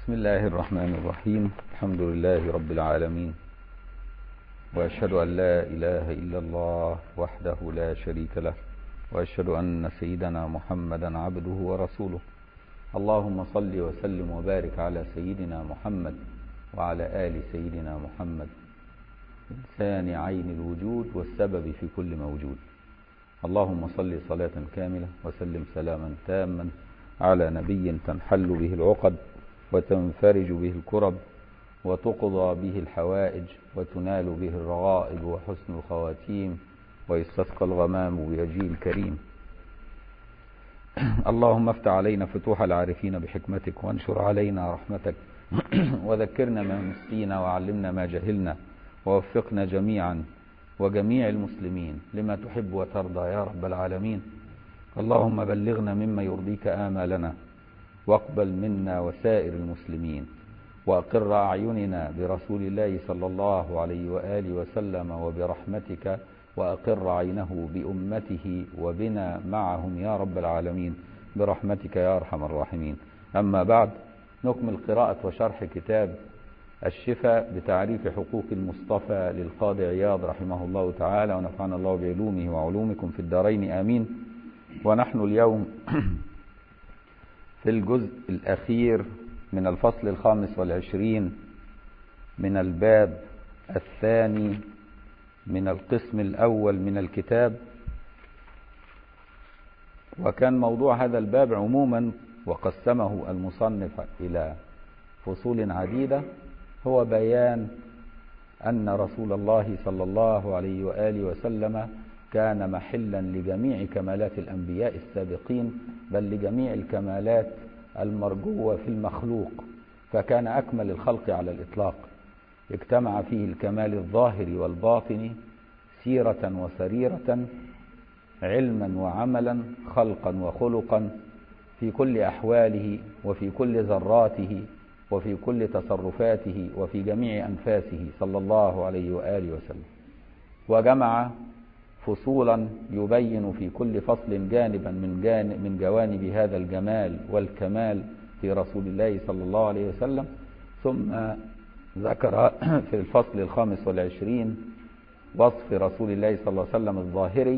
بسم الله الرحمن الرحيم الحمد لله رب العالمين وأشهد أن لا إله إلا الله وحده لا شريك له وأشهد أن سيدنا محمدا عبده ورسوله اللهم صل وسلم وبارك على سيدنا محمد وعلى آل سيدنا محمد إنسان عين الوجود والسبب في كل موجود اللهم صل صلاة كاملة وسلم سلاما تاما على نبي تنحل به العقد وتنفرج به الكرب وتقضى به الحوائج وتنال به الرغائب وحسن الخواتيم ويستسقى الغمام بوجهه الكريم اللهم افتح علينا فتوح العارفين بحكمتك وانشر علينا رحمتك وذكرنا ما نسينا وعلمنا ما جهلنا ووفقنا جميعا وجميع المسلمين لما تحب وترضى يا رب العالمين اللهم بلغنا مما يرضيك آمالنا واقبل منا وسائر المسلمين وأقر أعيننا برسول الله صلى الله عليه وآله وسلم وبرحمتك وأقر عينه بأمته وبنا معهم يا رب العالمين برحمتك يا أرحم الراحمين أما بعد نكمل قراءة وشرح كتاب الشفاء بتعريف حقوق المصطفى للقاضي عياض رحمه الله تعالى ونفعنا الله بعلومه وعلومكم في الدارين آمين ونحن اليوم في الجزء الأخير من الفصل الخامس والعشرين من الباب الثاني من القسم الأول من الكتاب وكان موضوع هذا الباب عموما وقسمه المصنف إلى فصول عديدة هو بيان أن رسول الله صلى الله عليه وآله وسلم كان محلا لجميع كمالات الأنبياء السابقين بل لجميع الكمالات المرجوة في المخلوق فكان أكمل الخلق على الإطلاق اجتمع فيه الكمال الظاهر والباطن سيرة وسريرة علما وعملا خلقا وخلقا في كل أحواله وفي كل ذراته وفي كل تصرفاته وفي جميع أنفاسه صلى الله عليه وآله وسلم وجمع فصولا يبين في كل فصل جانبا من, جانب من جوانب هذا الجمال والكمال في رسول الله صلى الله عليه وسلم ثم ذكر في الفصل الخامس والعشرين وصف رسول الله صلى الله عليه وسلم الظاهري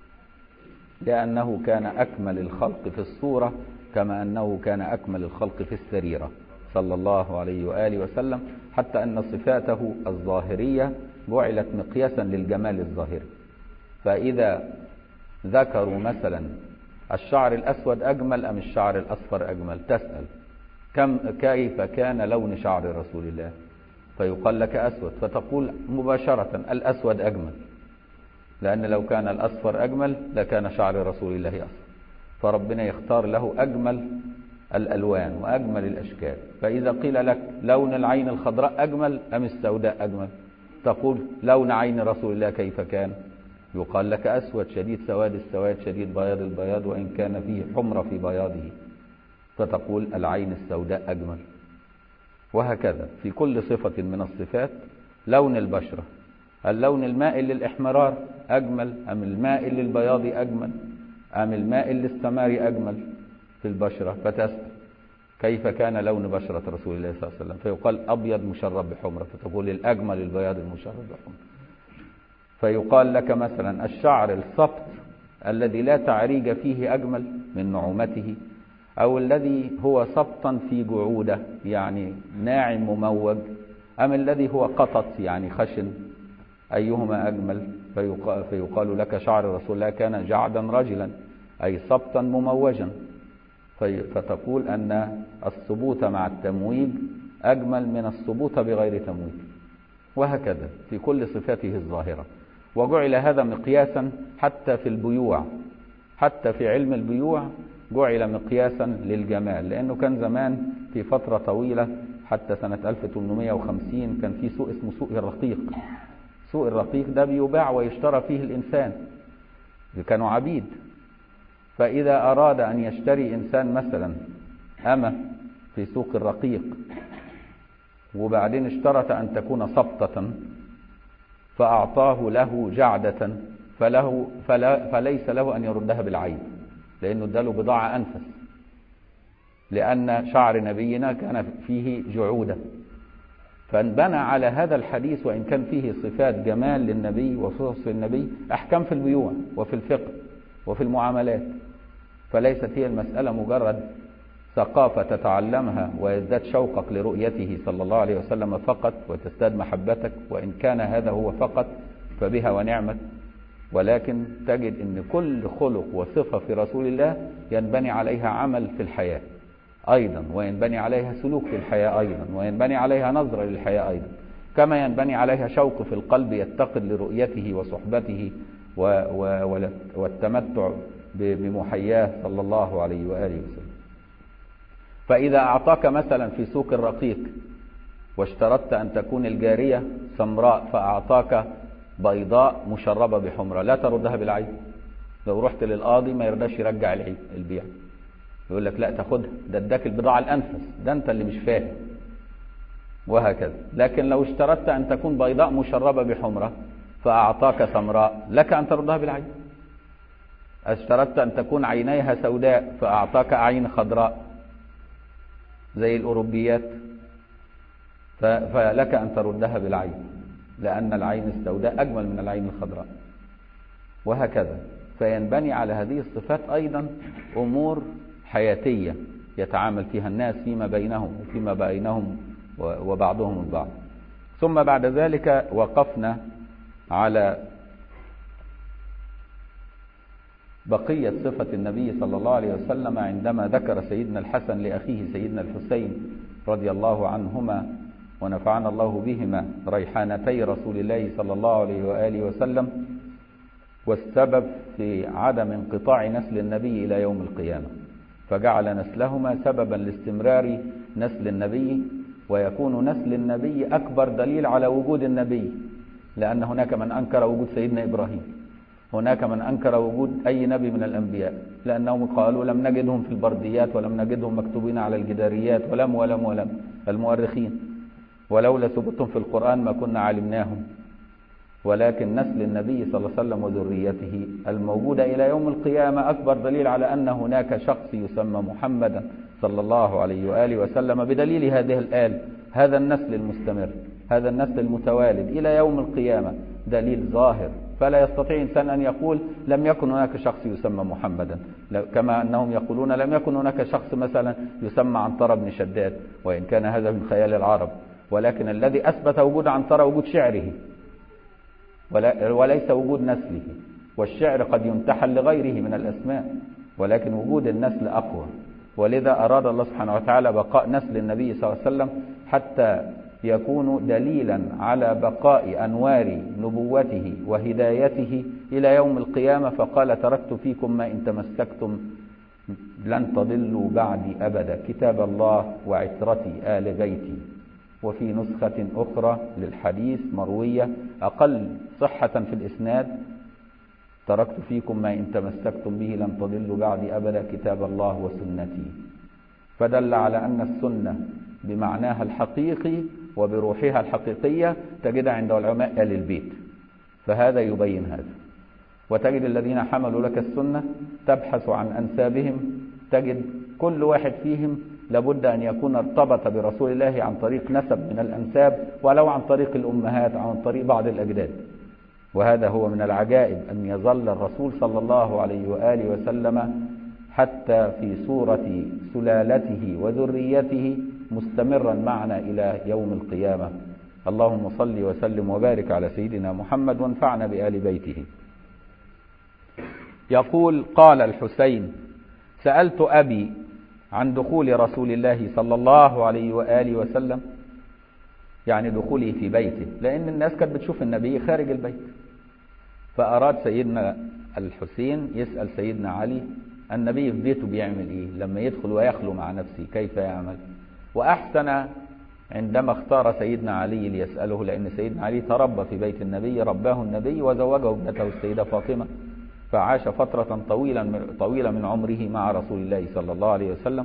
لأنه كان أكمل الخلق في الصورة كما أنه كان أكمل الخلق في السريرة صلى الله عليه وآله وسلم حتى أن صفاته الظاهرية جعلت مقياسا للجمال الظاهري فإذا ذكروا مثلا الشعر الأسود أجمل أم الشعر الأصفر أجمل تسأل كم كيف كان لون شعر رسول الله فيقال لك أسود فتقول مباشرة الأسود أجمل لأن لو كان الأصفر أجمل لكان شعر رسول الله أصفر فربنا يختار له أجمل الألوان وأجمل الأشكال فإذا قيل لك لون العين الخضراء أجمل أم السوداء أجمل تقول لون عين رسول الله كيف كان يقال لك أسود شديد سواد السواد شديد بياض البياض وإن كان فيه حمرة في بياضه فتقول العين السوداء أجمل وهكذا في كل صفة من الصفات لون البشرة اللون المائل للإحمرار أجمل أم المائل للبياض أجمل أم المائل للسمار أجمل في البشرة فتسأل كيف كان لون بشرة رسول الله صلى الله عليه وسلم فيقال أبيض مشرب بحمرة فتقول الأجمل البياض المشرب بحمرة فيقال لك مثلا الشعر السبط الذي لا تعريج فيه أجمل من نعومته أو الذي هو سبطا في جعودة يعني ناعم مموج أم الذي هو قطط يعني خشن أيهما أجمل فيقال, فيقال لك شعر رسول الله كان جعدا رجلا أي سبطا مموجا فتقول أن الثبوت مع التمويج أجمل من الثبوت بغير تمويج وهكذا في كل صفاته الظاهرة وجعل هذا مقياسا حتى في البيوع حتى في علم البيوع جعل مقياسا للجمال لأنه كان زمان في فترة طويلة حتى سنة 1850 كان في سوق اسمه سوق الرقيق سوق الرقيق ده بيباع ويشترى فيه الإنسان كانوا عبيد فإذا أراد أن يشتري إنسان مثلا أمة في سوق الرقيق وبعدين اشترط أن تكون سبطة فأعطاه له جعدة فله فلا فليس له أن يردها بالعين لأنه اداله بضاعة أنفس لأن شعر نبينا كان فيه جعودة فانبنى على هذا الحديث وإن كان فيه صفات جمال للنبي وصوص النبي أحكام في البيوع وفي الفقه وفي المعاملات فليست هي المسألة مجرد ثقافة تتعلمها ويزداد شوقك لرؤيته صلى الله عليه وسلم فقط وتزداد محبتك وإن كان هذا هو فقط فبها ونعمت ولكن تجد أن كل خلق وصفة في رسول الله ينبني عليها عمل في الحياة أيضا وينبني عليها سلوك في الحياة أيضا وينبني عليها نظرة للحياة أيضا كما ينبني عليها شوق في القلب يتقد لرؤيته وصحبته و و والتمتع بمحياه صلى الله عليه وآله وسلم فإذا أعطاك مثلا في سوق الرقيق واشترطت أن تكون الجارية سمراء فأعطاك بيضاء مشربة بحمرة لا تردها بالعين لو رحت للقاضي ما يرضاش يرجع البيع يقول لك لا تاخدها ده اداك البضاعة الأنفس ده أنت اللي مش فاهم وهكذا لكن لو اشترطت أن تكون بيضاء مشربة بحمرة فأعطاك سمراء لك أن تردها بالعين اشترطت أن تكون عينيها سوداء فأعطاك عين خضراء زي الأوروبيات فلك أن تردها بالعين لأن العين السوداء أجمل من العين الخضراء وهكذا فينبني على هذه الصفات أيضا أمور حياتية يتعامل فيها الناس فيما بينهم وفيما بينهم وبعضهم البعض ثم بعد ذلك وقفنا على بقية صفة النبي صلى الله عليه وسلم عندما ذكر سيدنا الحسن لأخيه سيدنا الحسين رضي الله عنهما ونفعنا الله بهما ريحانتي رسول الله صلى الله عليه وآله وسلم والسبب في عدم انقطاع نسل النبي إلى يوم القيامة فجعل نسلهما سببا لاستمرار نسل النبي ويكون نسل النبي أكبر دليل على وجود النبي لأن هناك من أنكر وجود سيدنا إبراهيم هناك من أنكر وجود أي نبي من الأنبياء لأنهم قالوا لم نجدهم في البرديات ولم نجدهم مكتوبين على الجداريات ولم ولم ولم المؤرخين ولولا ثبوتهم في القرآن ما كنا علمناهم ولكن نسل النبي صلى الله عليه وسلم وذريته الموجودة إلى يوم القيامة أكبر دليل على أن هناك شخص يسمى محمدا صلى الله عليه وآله وسلم بدليل هذه الآل هذا النسل المستمر هذا النسل المتوالد إلى يوم القيامة دليل ظاهر فلا يستطيع إنسان أن يقول لم يكن هناك شخص يسمى محمدا كما أنهم يقولون لم يكن هناك شخص مثلا يسمى عنترة بن شداد وإن كان هذا من خيال العرب ولكن الذي أثبت وجود عنترة وجود شعره وليس وجود نسله والشعر قد ينتحل لغيره من الأسماء ولكن وجود النسل أقوى ولذا أراد الله سبحانه وتعالى بقاء نسل النبي صلى الله عليه وسلم حتى يكون دليلا على بقاء أنوار نبوته وهدايته إلى يوم القيامة فقال تركت فيكم ما إن تمسكتم لن تضلوا بعدي أبدا كتاب الله وعترتي آل بيتي وفي نسخة أخرى للحديث مروية أقل صحة في الإسناد تركت فيكم ما إن تمسكتم به لن تضلوا بعدي أبدا كتاب الله وسنتي فدل على أن السنة بمعناها الحقيقي وبروحها الحقيقية تجدها عند علماء آل البيت فهذا يبين هذا وتجد الذين حملوا لك السنة تبحث عن أنسابهم تجد كل واحد فيهم لابد أن يكون ارتبط برسول الله عن طريق نسب من الأنساب ولو عن طريق الأمهات أو عن طريق بعض الأجداد وهذا هو من العجائب أن يظل الرسول صلى الله عليه وآله وسلم حتى في صورة سلالته وذريته مستمرا معنا إلى يوم القيامة اللهم صل وسلم وبارك على سيدنا محمد وانفعنا بآل بيته يقول قال الحسين سألت أبي عن دخول رسول الله صلى الله عليه وآله وسلم يعني دخوله في بيته لأن الناس كانت بتشوف النبي خارج البيت فأراد سيدنا الحسين يسأل سيدنا علي النبي في بيته بيعمل إيه لما يدخل ويخلو مع نفسه كيف يعمل وأحسن عندما اختار سيدنا علي ليسأله لأن سيدنا علي تربى في بيت النبي رباه النبي وزوجه ابنته السيدة فاطمة فعاش فترة طويلة طويلة من عمره مع رسول الله صلى الله عليه وسلم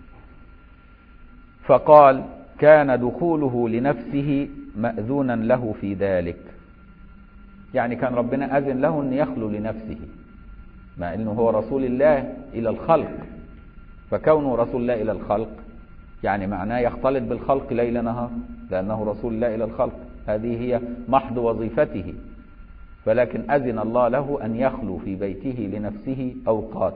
فقال كان دخوله لنفسه مأذونا له في ذلك يعني كان ربنا أذن له أن يخلو لنفسه مع أنه هو رسول الله إلى الخلق فكونه رسول الله إلى الخلق يعني معناه يختلط بالخلق ليل نهار لأنه رسول الله إلى الخلق هذه هي محض وظيفته ولكن أذن الله له أن يخلو في بيته لنفسه أوقات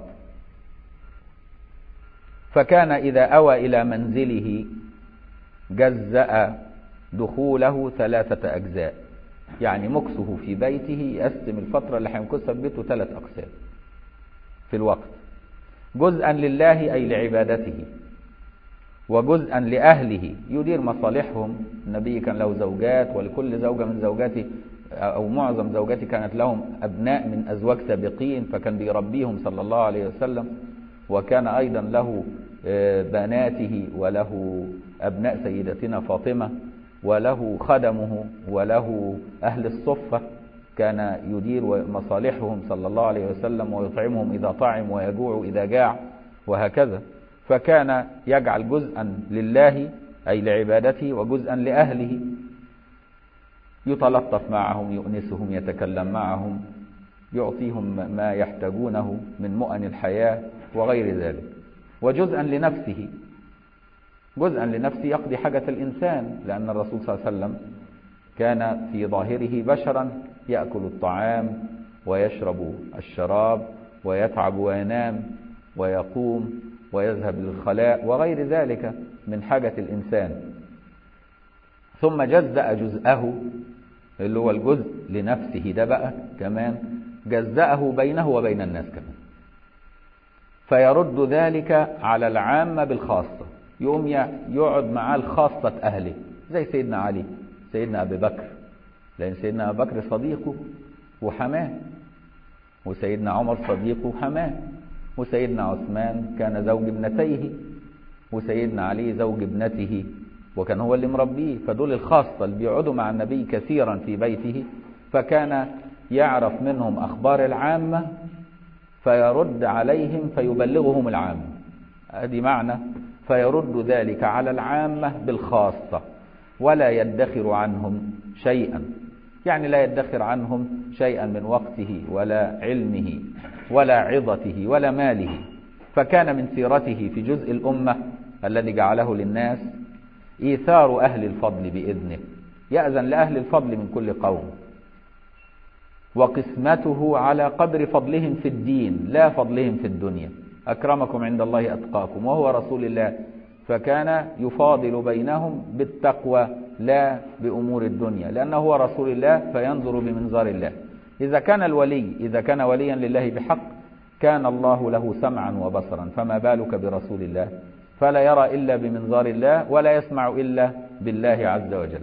فكان إذا أوى إلى منزله جزأ دخوله ثلاثة أجزاء يعني مكسه في بيته يقسم الفترة اللي هيمكسها في بيته ثلاث أقسام في الوقت جزءا لله أي لعبادته وجزءا لأهله يدير مصالحهم النبي كان له زوجات ولكل زوجة من زوجاته أو معظم زوجاته كانت لهم أبناء من أزواج سابقين فكان بيربيهم صلى الله عليه وسلم وكان أيضا له بناته وله أبناء سيدتنا فاطمة وله خدمه وله أهل الصفة كان يدير مصالحهم صلى الله عليه وسلم ويطعمهم إذا طعم ويجوع إذا جاع وهكذا فكان يجعل جزءا لله أي لعبادته وجزءا لأهله يتلطف معهم يؤنسهم يتكلم معهم يعطيهم ما يحتاجونه من مؤن الحياة وغير ذلك وجزءا لنفسه جزءا لنفسه يقضي حاجة الإنسان لأن الرسول صلى الله عليه وسلم كان في ظاهره بشرا يأكل الطعام ويشرب الشراب ويتعب وينام ويقوم ويذهب للخلاء وغير ذلك من حاجة الإنسان ثم جزأ جزءه اللي هو الجزء لنفسه ده بقى كمان جزأه بينه وبين الناس كمان فيرد ذلك على العامة بالخاصة يقوم يقعد معاه الخاصة أهله زي سيدنا علي سيدنا أبي بكر لأن سيدنا أبي بكر صديقه وحماه وسيدنا عمر صديقه وحماه وسيدنا عثمان كان زوج ابنتيه وسيدنا علي زوج ابنته وكان هو اللي مربيه فدول الخاصة اللي بيقعدوا مع النبي كثيرا في بيته فكان يعرف منهم أخبار العامة فيرد عليهم فيبلغهم العامة هذه معنى فيرد ذلك على العامة بالخاصة ولا يدخر عنهم شيئا يعني لا يدخر عنهم شيئا من وقته ولا علمه ولا عظته ولا ماله فكان من سيرته في جزء الأمة الذي جعله للناس إيثار أهل الفضل بإذنه يأذن لأهل الفضل من كل قوم وقسمته على قدر فضلهم في الدين لا فضلهم في الدنيا أكرمكم عند الله أتقاكم وهو رسول الله فكان يفاضل بينهم بالتقوى لا بأمور الدنيا لأنه هو رسول الله فينظر بمنظار الله إذا كان الولي إذا كان وليا لله بحق كان الله له سمعا وبصرا فما بالك برسول الله فلا يرى إلا بمنظار الله ولا يسمع إلا بالله عز وجل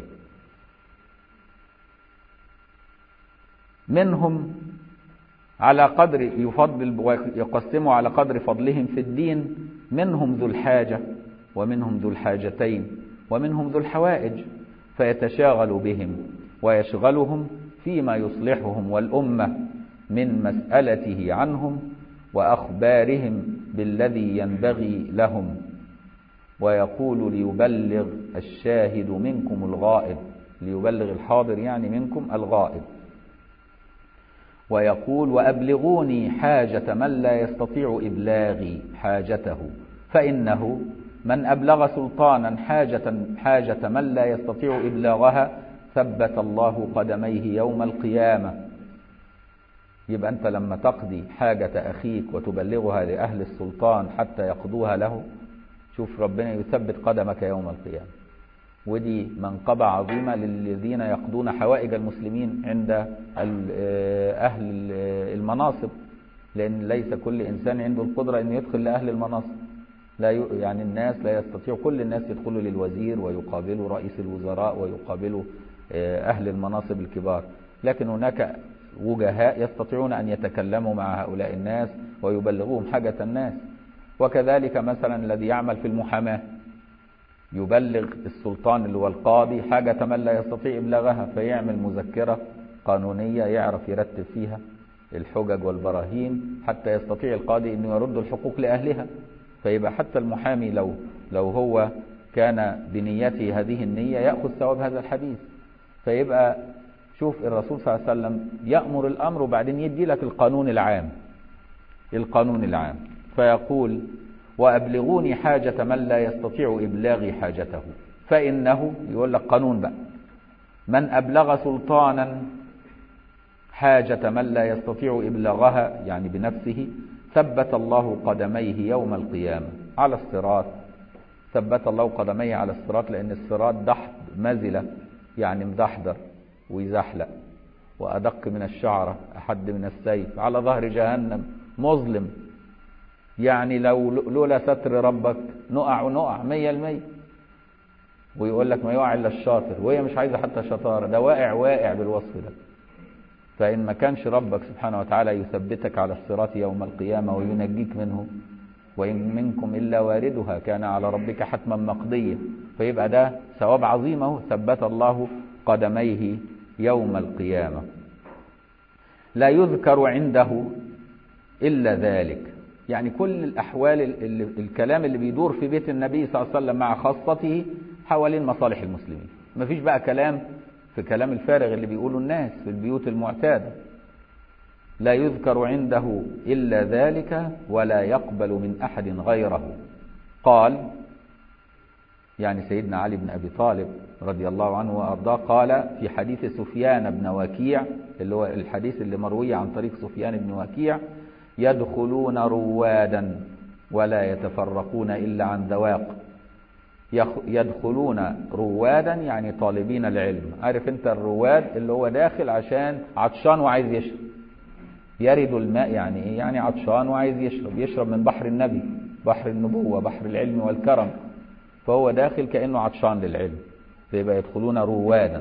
منهم على قدر يفضل ويقسموا على قدر فضلهم في الدين منهم ذو الحاجة ومنهم ذو الحاجتين ومنهم ذو الحوائج فيتشاغل بهم ويشغلهم فيما يصلحهم والأمة من مسألته عنهم وأخبارهم بالذي ينبغي لهم ويقول ليبلغ الشاهد منكم الغائب ليبلغ الحاضر يعني منكم الغائب ويقول وأبلغوني حاجة من لا يستطيع إبلاغي حاجته فإنه من أبلغ سلطانا حاجة, حاجة من لا يستطيع إبلاغها ثبت الله قدميه يوم القيامة يبقى أنت لما تقضي حاجة أخيك وتبلغها لأهل السلطان حتى يقضوها له شوف ربنا يثبت قدمك يوم القيامة ودي منقبة عظيمة للذين يقضون حوائج المسلمين عند أهل المناصب لأن ليس كل إنسان عنده القدرة أن يدخل لأهل المناصب لا يعني الناس لا يستطيع كل الناس يدخلوا للوزير ويقابلوا رئيس الوزراء ويقابلوا أهل المناصب الكبار لكن هناك وجهاء يستطيعون أن يتكلموا مع هؤلاء الناس ويبلغوهم حاجة الناس وكذلك مثلا الذي يعمل في المحاماة يبلغ السلطان اللي هو القاضي حاجة من لا يستطيع إبلاغها فيعمل مذكرة قانونية يعرف يرتب فيها الحجج والبراهين حتى يستطيع القاضي أنه يرد الحقوق لأهلها فيبقى حتى المحامي لو لو هو كان بنيته هذه النية يأخذ ثواب هذا الحديث فيبقى شوف الرسول صلى الله عليه وسلم يأمر الأمر وبعدين يدي لك القانون العام القانون العام فيقول وأبلغوني حاجة من لا يستطيع إبلاغي حاجته فإنه يقول لك قانون بقى من أبلغ سلطانا حاجة من لا يستطيع إبلاغها يعني بنفسه ثبت الله قدميه يوم القيامة على الصراط ثبت الله قدميه على الصراط لأن الصراط دحض مزلة يعني مدحضر ويزحلق وأدق من الشعرة أحد من السيف على ظهر جهنم مظلم يعني لو لولا ستر ربك نقع ونقع مية المية ويقول لك ما يقع إلا الشاطر وهي مش عايزة حتى شطارة ده واقع واقع بالوصف ده فإن ما كانش ربك سبحانه وتعالى يثبتك على الصراط يوم القيامة وينجيك منه وإن منكم إلا واردها كان على ربك حتما مقضيا فيبقى ده ثواب عظيم اهو ثبت الله قدميه يوم القيامة لا يذكر عنده إلا ذلك يعني كل الأحوال اللي الكلام اللي بيدور في بيت النبي صلى الله عليه وسلم مع خاصته حوالين مصالح المسلمين مفيش بقى كلام في كلام الفارغ اللي بيقوله الناس في البيوت المعتادة لا يذكر عنده إلا ذلك ولا يقبل من أحد غيره قال يعني سيدنا علي بن أبي طالب رضي الله عنه وأرضاه قال في حديث سفيان بن وكيع اللي هو الحديث اللي مروي عن طريق سفيان بن وكيع يدخلون روادا ولا يتفرقون إلا عن ذواق يدخلون روادا يعني طالبين العلم عارف انت الرواد اللي هو داخل عشان عطشان وعايز يشرب يرد الماء يعني ايه يعني عطشان وعايز يشرب يشرب من بحر النبي بحر النبوة بحر العلم والكرم فهو داخل كأنه عطشان للعلم فيبقى يدخلون روادا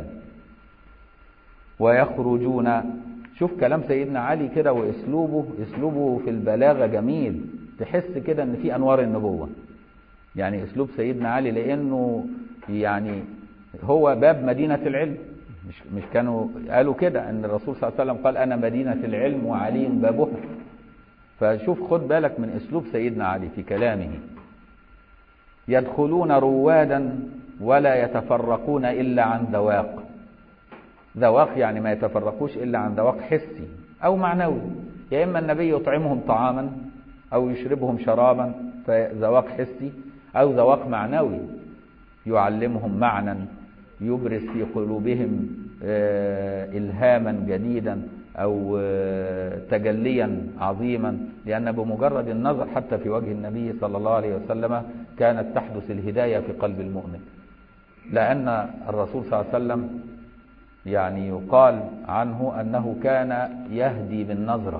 ويخرجون شوف كلام سيدنا علي كده واسلوبه اسلوبه في البلاغة جميل تحس كده ان في انوار النبوة يعني اسلوب سيدنا علي لانه يعني هو باب مدينة العلم مش مش كانوا قالوا كده ان الرسول صلى الله عليه وسلم قال انا مدينة العلم وعلي بابها فشوف خد بالك من اسلوب سيدنا علي في كلامه يدخلون روادا ولا يتفرقون الا عن ذواق ذواق يعني ما يتفرقوش الا عن ذواق حسي او معنوي يا اما النبي يطعمهم طعاما او يشربهم شرابا فذواق حسي او ذواق معنوي يعلمهم معنى يبرز في قلوبهم إلهاما جديدا أو تجليا عظيما لأن بمجرد النظر حتى في وجه النبي صلى الله عليه وسلم كانت تحدث الهداية في قلب المؤمن لأن الرسول صلى الله عليه وسلم يعني يقال عنه أنه كان يهدي بالنظرة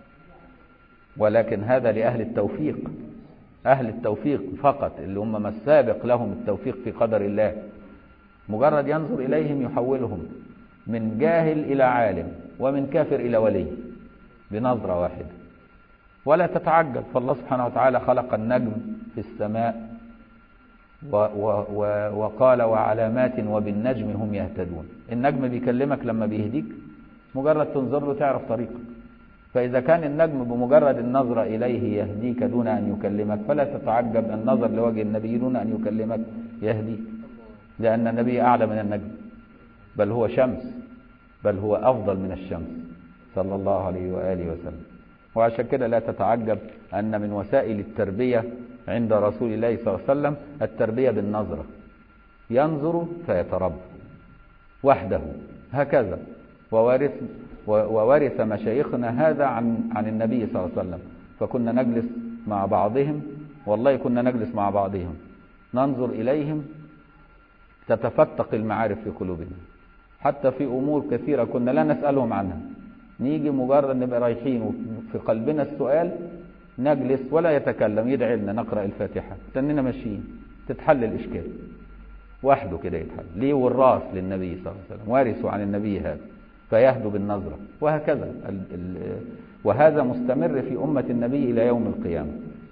ولكن هذا لأهل التوفيق أهل التوفيق فقط اللي هم ما السابق لهم التوفيق في قدر الله مجرد ينظر إليهم يحولهم من جاهل إلى عالم ومن كافر إلى ولي بنظرة واحدة ولا تتعجب فالله سبحانه وتعالى خلق النجم في السماء و و و وقال وعلامات وبالنجم هم يهتدون النجم بيكلمك لما بيهديك مجرد تنظر له تعرف طريقك فإذا كان النجم بمجرد النظرة إليه يهديك دون أن يكلمك فلا تتعجب النظر لوجه النبي دون أن يكلمك يهديك لأن النبي أعلى من النجم بل هو شمس بل هو أفضل من الشمس صلى الله عليه وآله وسلم وعشان كده لا تتعجب أن من وسائل التربية عند رسول الله صلى الله عليه وسلم التربية بالنظرة ينظر فيتربى وحده هكذا وورث وورث مشايخنا هذا عن عن النبي صلى الله عليه وسلم فكنا نجلس مع بعضهم والله كنا نجلس مع بعضهم ننظر إليهم تتفتق المعارف في قلوبنا حتى في أمور كثيرة كنا لا نسألهم عنها نيجي مجرد نبقى رايحين وفي قلبنا السؤال نجلس ولا يتكلم يدعي لنا نقرأ الفاتحة تننا ماشيين تتحل الإشكال وحده كده يتحل ليه والراس للنبي صلى الله عليه وسلم وارثوا عن النبي هذا فيهدوا بالنظرة وهكذا ال ال وهذا مستمر في أمة النبي إلى يوم القيامة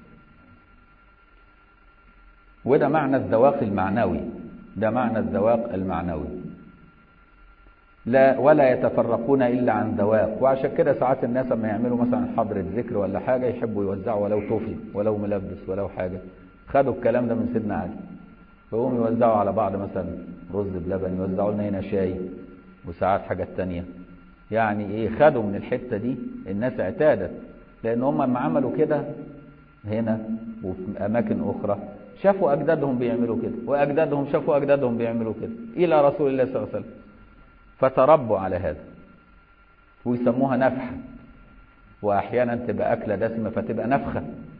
وده معنى الذواق المعنوي ده معنى الذواق المعنوي لا ولا يتفرقون الا عن ذواق وعشان كده ساعات الناس لما يعملوا مثلا حضره ذكر ولا حاجه يحبوا يوزعوا ولو توفي ولو ملبس ولو حاجه خدوا الكلام ده من سيدنا علي فهم يوزعوا على بعض مثلا رز بلبن يوزعوا لنا هنا شاي وساعات حاجات تانية يعني ايه خدوا من الحته دي الناس اعتادت لان هم لما عملوا كده هنا وفي أماكن أخرى شافوا أجدادهم بيعملوا كده وأجدادهم شافوا أجدادهم بيعملوا كده إلى رسول الله صلى الله عليه وسلم فتربوا على هذا ويسموها نفحة وأحيانا تبقى أكلة دسمة فتبقى نفخة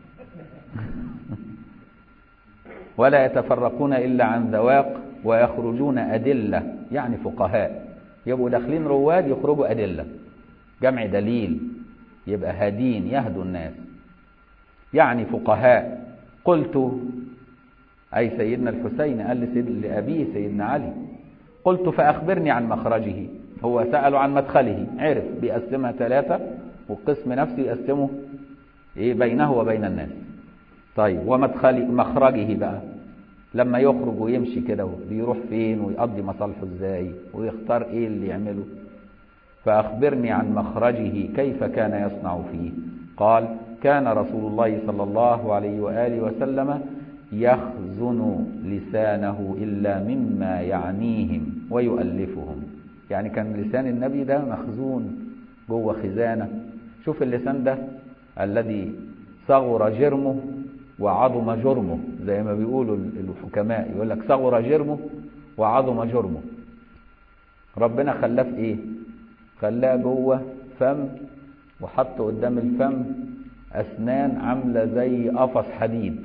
ولا يتفرقون إلا عن ذواق ويخرجون أدلة يعني فقهاء يبقوا داخلين رواد يخرجوا أدلة جمع دليل يبقى هادين يهدوا الناس يعني فقهاء قلت أي سيدنا الحسين قال لسيد لأبيه سيدنا علي قلت فأخبرني عن مخرجه هو سأله عن مدخله عرف بيقسمها ثلاثة والقسم نفسه يقسمه إيه بينه وبين الناس طيب ومدخل مخرجه بقى لما يخرج ويمشي كده بيروح فين ويقضي مصالحه ازاي ويختار ايه اللي يعمله فأخبرني عن مخرجه كيف كان يصنع فيه قال كان رسول الله صلى الله عليه وآله وسلم يخزن لسانه إلا مما يعنيهم ويؤلفهم يعني كان لسان النبي ده مخزون جوه خزانة شوف اللسان ده الذي صغر جرمه وعظم جرمه زي ما بيقولوا الحكماء يقول لك صغر جرمه وعظم جرمه ربنا خلاه في ايه خلاه جوه فم وحط قدام الفم اسنان عامله زي قفص حديد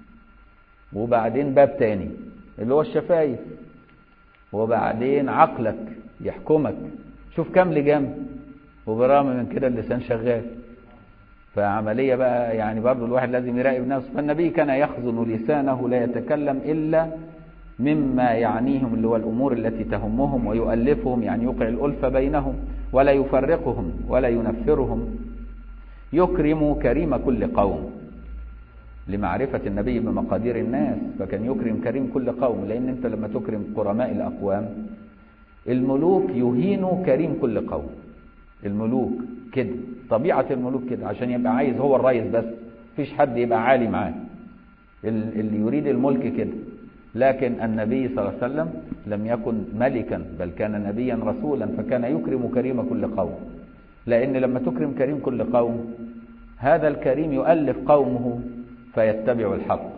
وبعدين باب تاني اللي هو الشفايف وبعدين عقلك يحكمك شوف كام لجام وبرغم من كده اللسان شغال فعملية بقى يعني برضو الواحد لازم يراقب نفسه فالنبي كان يخزن لسانه لا يتكلم إلا مما يعنيهم اللي هو الأمور التي تهمهم ويؤلفهم يعني يوقع الألفة بينهم ولا يفرقهم ولا ينفرهم يكرم كريم كل قوم لمعرفة النبي بمقادير الناس فكان يكرم كريم كل قوم لأن أنت لما تكرم كرماء الأقوام الملوك يهين كريم كل قوم الملوك كده طبيعة الملوك كده عشان يبقى عايز هو الرئيس بس مفيش حد يبقى عالي معاه اللي يريد الملك كده لكن النبي صلى الله عليه وسلم لم يكن ملكا بل كان نبيا رسولا فكان يكرم كريم كل قوم لأن لما تكرم كريم كل قوم هذا الكريم يؤلف قومه فيتبع الحق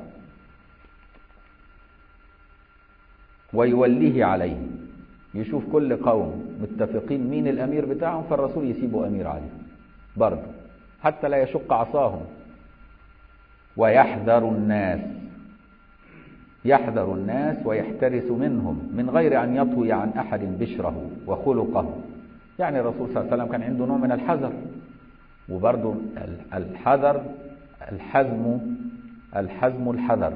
ويوليه عليه يشوف كل قوم متفقين مين الأمير بتاعهم فالرسول يسيبه أمير عليه برضه حتى لا يشق عصاهم ويحذر الناس يحذر الناس ويحترس منهم من غير أن يطوي عن أحد بشره وخلقه يعني الرسول صلى الله عليه وسلم كان عنده نوع من الحذر وبرضه الحذر الحزم الحزم الحذر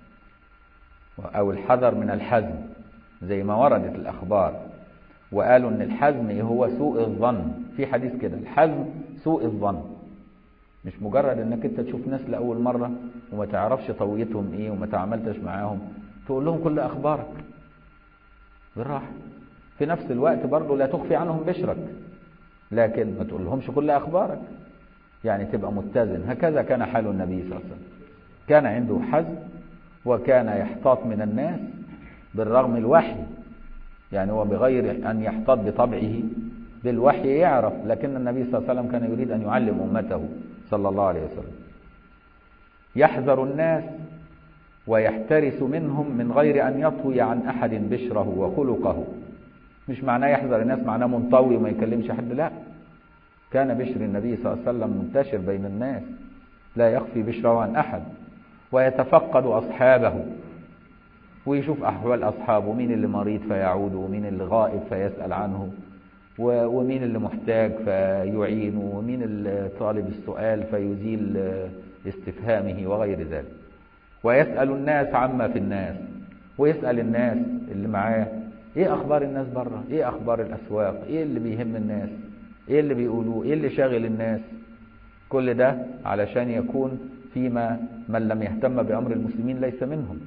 أو الحذر من الحزم زي ما وردت الأخبار وقالوا ان الحزم هو سوء الظن في حديث كده الحزم سوء الظن مش مجرد انك انت تشوف ناس لاول مره وما تعرفش طويتهم ايه وما تعاملتش معاهم تقول لهم كل اخبارك بالراحه في نفس الوقت برضه لا تخفي عنهم بشرك لكن ما تقول لهمش كل اخبارك يعني تبقى متزن هكذا كان حال النبي صلى الله عليه وسلم كان عنده حزم وكان يحتاط من الناس بالرغم الوحي يعني هو بغير أن يحتاط بطبعه بالوحي يعرف لكن النبي صلى الله عليه وسلم كان يريد أن يعلم أمته صلى الله عليه وسلم يحذر الناس ويحترس منهم من غير أن يطوي عن أحد بشره وخلقه مش معناه يحذر الناس معناه منطوي وما يكلمش حد لا كان بشر النبي صلى الله عليه وسلم منتشر بين الناس لا يخفي بشره عن أحد ويتفقد أصحابه ويشوف أحوال أصحابه مين اللي مريض فيعود ومين اللي غائب فيسأل عنه ومين اللي محتاج فيعينه ومين اللي طالب السؤال فيزيل استفهامه وغير ذلك ويسأل الناس عما في الناس ويسأل الناس اللي معاه ايه اخبار الناس بره ايه اخبار الاسواق ايه اللي بيهم الناس ايه اللي بيقولوه ايه اللي شاغل الناس كل ده علشان يكون فيما من لم يهتم بأمر المسلمين ليس منهم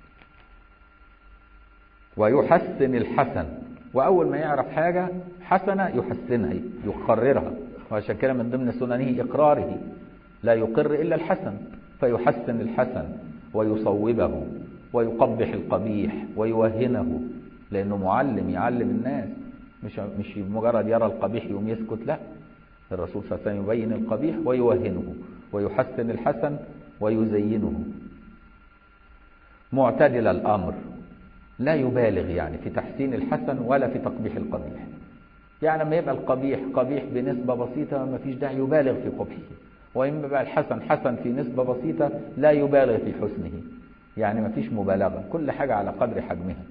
ويحسن الحسن وأول ما يعرف حاجة حسنة يحسنها يقررها وعشان كده من ضمن سننه إقراره لا يقر إلا الحسن فيحسن الحسن ويصوبه ويقبح القبيح ويوهنه لأنه معلم يعلم الناس مش مش مجرد يرى القبيح يوم يسكت لا الرسول صلى الله عليه وسلم يبين القبيح ويوهنه ويحسن الحسن ويزينه معتدل الأمر لا يبالغ يعني في تحسين الحسن ولا في تقبيح القبيح يعني لما يبقى القبيح قبيح بنسبة بسيطة ما فيش داعي يبالغ في قبحه وإما يبقى الحسن حسن في نسبة بسيطة لا يبالغ في حسنه يعني ما فيش مبالغة كل حاجة على قدر حجمها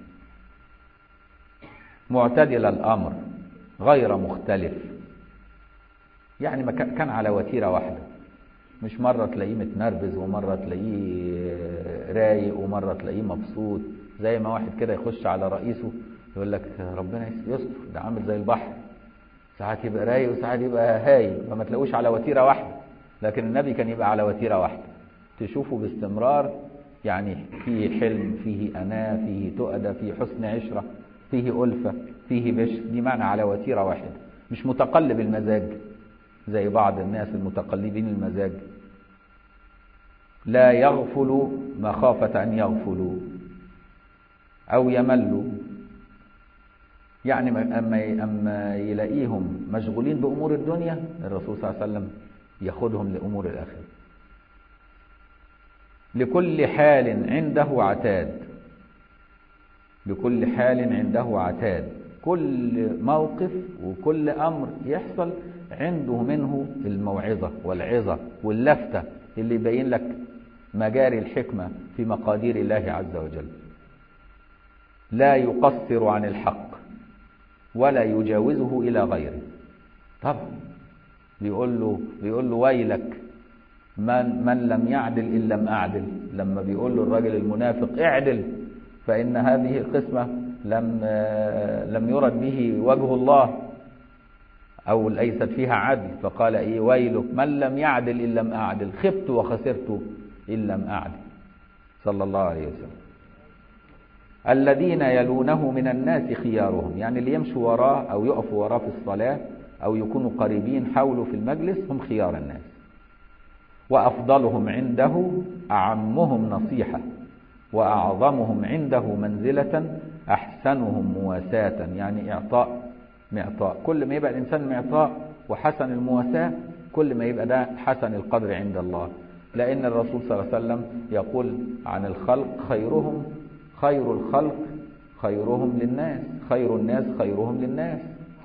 معتدل الأمر غير مختلف يعني ما كان على وتيرة واحدة مش مرة تلاقيه متنرفز ومرة تلاقيه رايق ومرة تلاقيه مبسوط زي ما واحد كده يخش على رئيسه يقول لك ربنا يستر ده عامل زي البحر ساعات يبقى رايق وساعات يبقى هايل فما تلاقوش على وتيرة واحدة لكن النبي كان يبقى على وتيرة واحدة تشوفه باستمرار يعني فيه حلم فيه أناة فيه تؤدة فيه حسن عشرة فيه ألفة فيه بشر دي معنى على وتيرة واحدة مش متقلب المزاج زي بعض الناس المتقلبين المزاج لا يغفل مخافة أن يغفلوا أو يملوا يعني أما أما يلاقيهم مشغولين بأمور الدنيا الرسول صلى الله عليه وسلم ياخذهم لأمور الآخرة لكل حال عنده عتاد لكل حال عنده عتاد كل موقف وكل أمر يحصل عنده منه الموعظة والعظة واللفتة اللي يبين لك مجاري الحكمة في مقادير الله عز وجل لا يقصر عن الحق ولا يجاوزه إلى غيره طبعا بيقول له بيقول له ويلك من من لم يعدل إن لم أعدل لما بيقول له الراجل المنافق اعدل فإن هذه القسمة لم لم يرد به وجه الله أو ليست فيها عدل فقال إيه ويلك من لم يعدل إن لم أعدل خبت وخسرت إن لم أعدل صلى الله عليه وسلم الذين يلونه من الناس خيارهم يعني اللي يمشوا وراه أو يقفوا وراه في الصلاة أو يكونوا قريبين حوله في المجلس هم خيار الناس وأفضلهم عنده أعمهم نصيحة وأعظمهم عنده منزلة أحسنهم مواساة يعني إعطاء معطاء كل ما يبقى الإنسان معطاء وحسن المواساة كل ما يبقى ده حسن القدر عند الله لأن الرسول صلى الله عليه وسلم يقول عن الخلق خيرهم خير الخلق خيرهم للناس خير الناس خيرهم للناس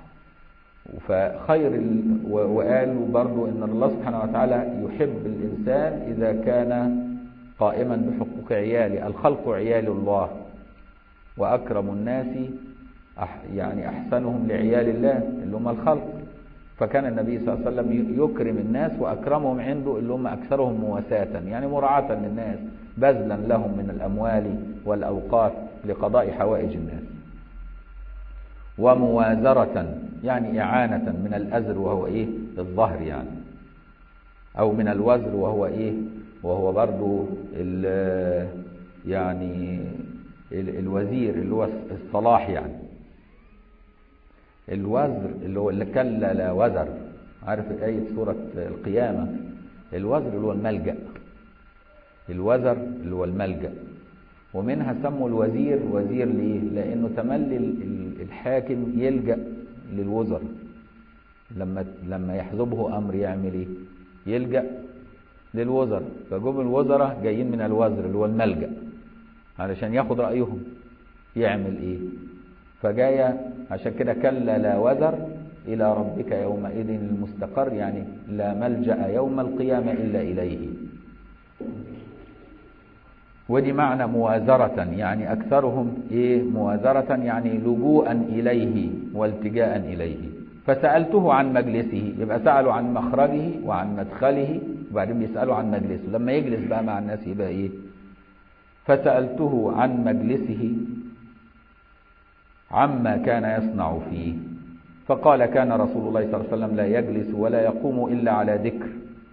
فخير ال... وقالوا برضو ان الله سبحانه وتعالى يحب الانسان اذا كان قائما بحقوق عياله الخلق عيال الله واكرم الناس أح... يعني احسنهم لعيال الله اللي هم الخلق فكان النبي صلى الله عليه وسلم يكرم الناس واكرمهم عنده اللي هم اكثرهم مواساة يعني مراعاة للناس بذلا لهم من الاموال والاوقات لقضاء حوائج الناس وموازرة يعني إعانة من الأزر وهو إيه الظهر يعني أو من الوزر وهو إيه وهو برضو ال يعني ال الوزير اللي هو الصلاح يعني الوزر اللي هو اللي كلا لا وزر عارف آية سورة القيامة الوزر اللي هو الملجأ الوزر اللي هو الملجأ ومنها سموا الوزير وزير ليه لأنه تملي الحاكم يلجأ للوزر لما لما يحزبه امر يعمل ايه يلجا للوزر فجم الوزراء جايين من الوزر اللي هو الملجا علشان ياخد رايهم يعمل ايه فجايه عشان كده كلا لا وزر الى ربك يومئذ المستقر يعني لا ملجا يوم القيامه الا اليه ودي معنى موازرة يعني أكثرهم إيه موازرة يعني لجوءا إليه والتجاء إليه فسألته عن مجلسه يبقى سألوا عن مخرجه وعن مدخله وبعدين بيسألوا عن مجلسه لما يجلس بقى مع الناس يبقى إيه فسألته عن مجلسه عما كان يصنع فيه فقال كان رسول الله صلى الله عليه وسلم لا يجلس ولا يقوم إلا على ذكر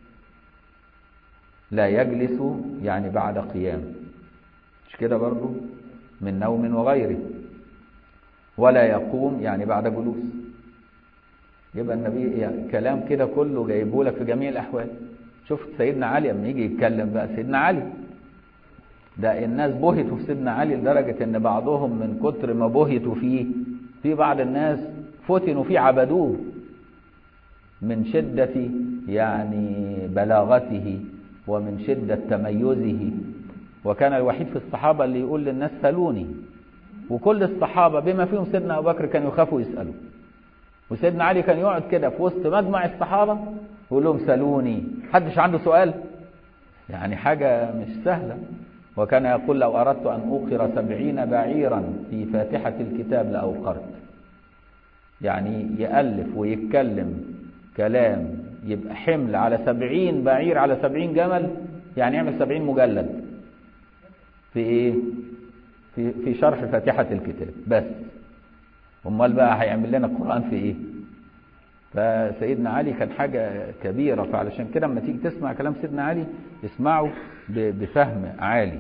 لا يجلس يعني بعد قيام مش كده برضو من نوم وغيره ولا يقوم يعني بعد جلوس يبقى النبي يعني كلام كده كله جايبه لك في جميع الاحوال شفت سيدنا علي لما يجي يتكلم بقى سيدنا علي ده الناس بهتوا في سيدنا علي لدرجة ان بعضهم من كتر ما بهتوا فيه في بعض الناس فتنوا فيه عبدوه من شدة يعني بلاغته ومن شدة تميزه وكان الوحيد في الصحابة اللي يقول للناس سلوني وكل الصحابة بما فيهم سيدنا أبو بكر كانوا يخافوا يسألوا وسيدنا علي كان يقعد كده في وسط مجمع الصحابة ويقول لهم سلوني حدش عنده سؤال يعني حاجة مش سهلة وكان يقول لو أردت أن أوقر سبعين بعيرا في فاتحة الكتاب لأوقرت يعني يألف ويتكلم كلام يبقى حمل على سبعين بعير على سبعين جمل يعني يعمل سبعين مجلد في ايه في, في شرح فاتحة الكتاب بس امال بقى هيعمل لنا القرآن في ايه فسيدنا علي كان حاجة كبيرة فعلشان كده لما تيجي تسمع كلام سيدنا علي اسمعه بفهم عالي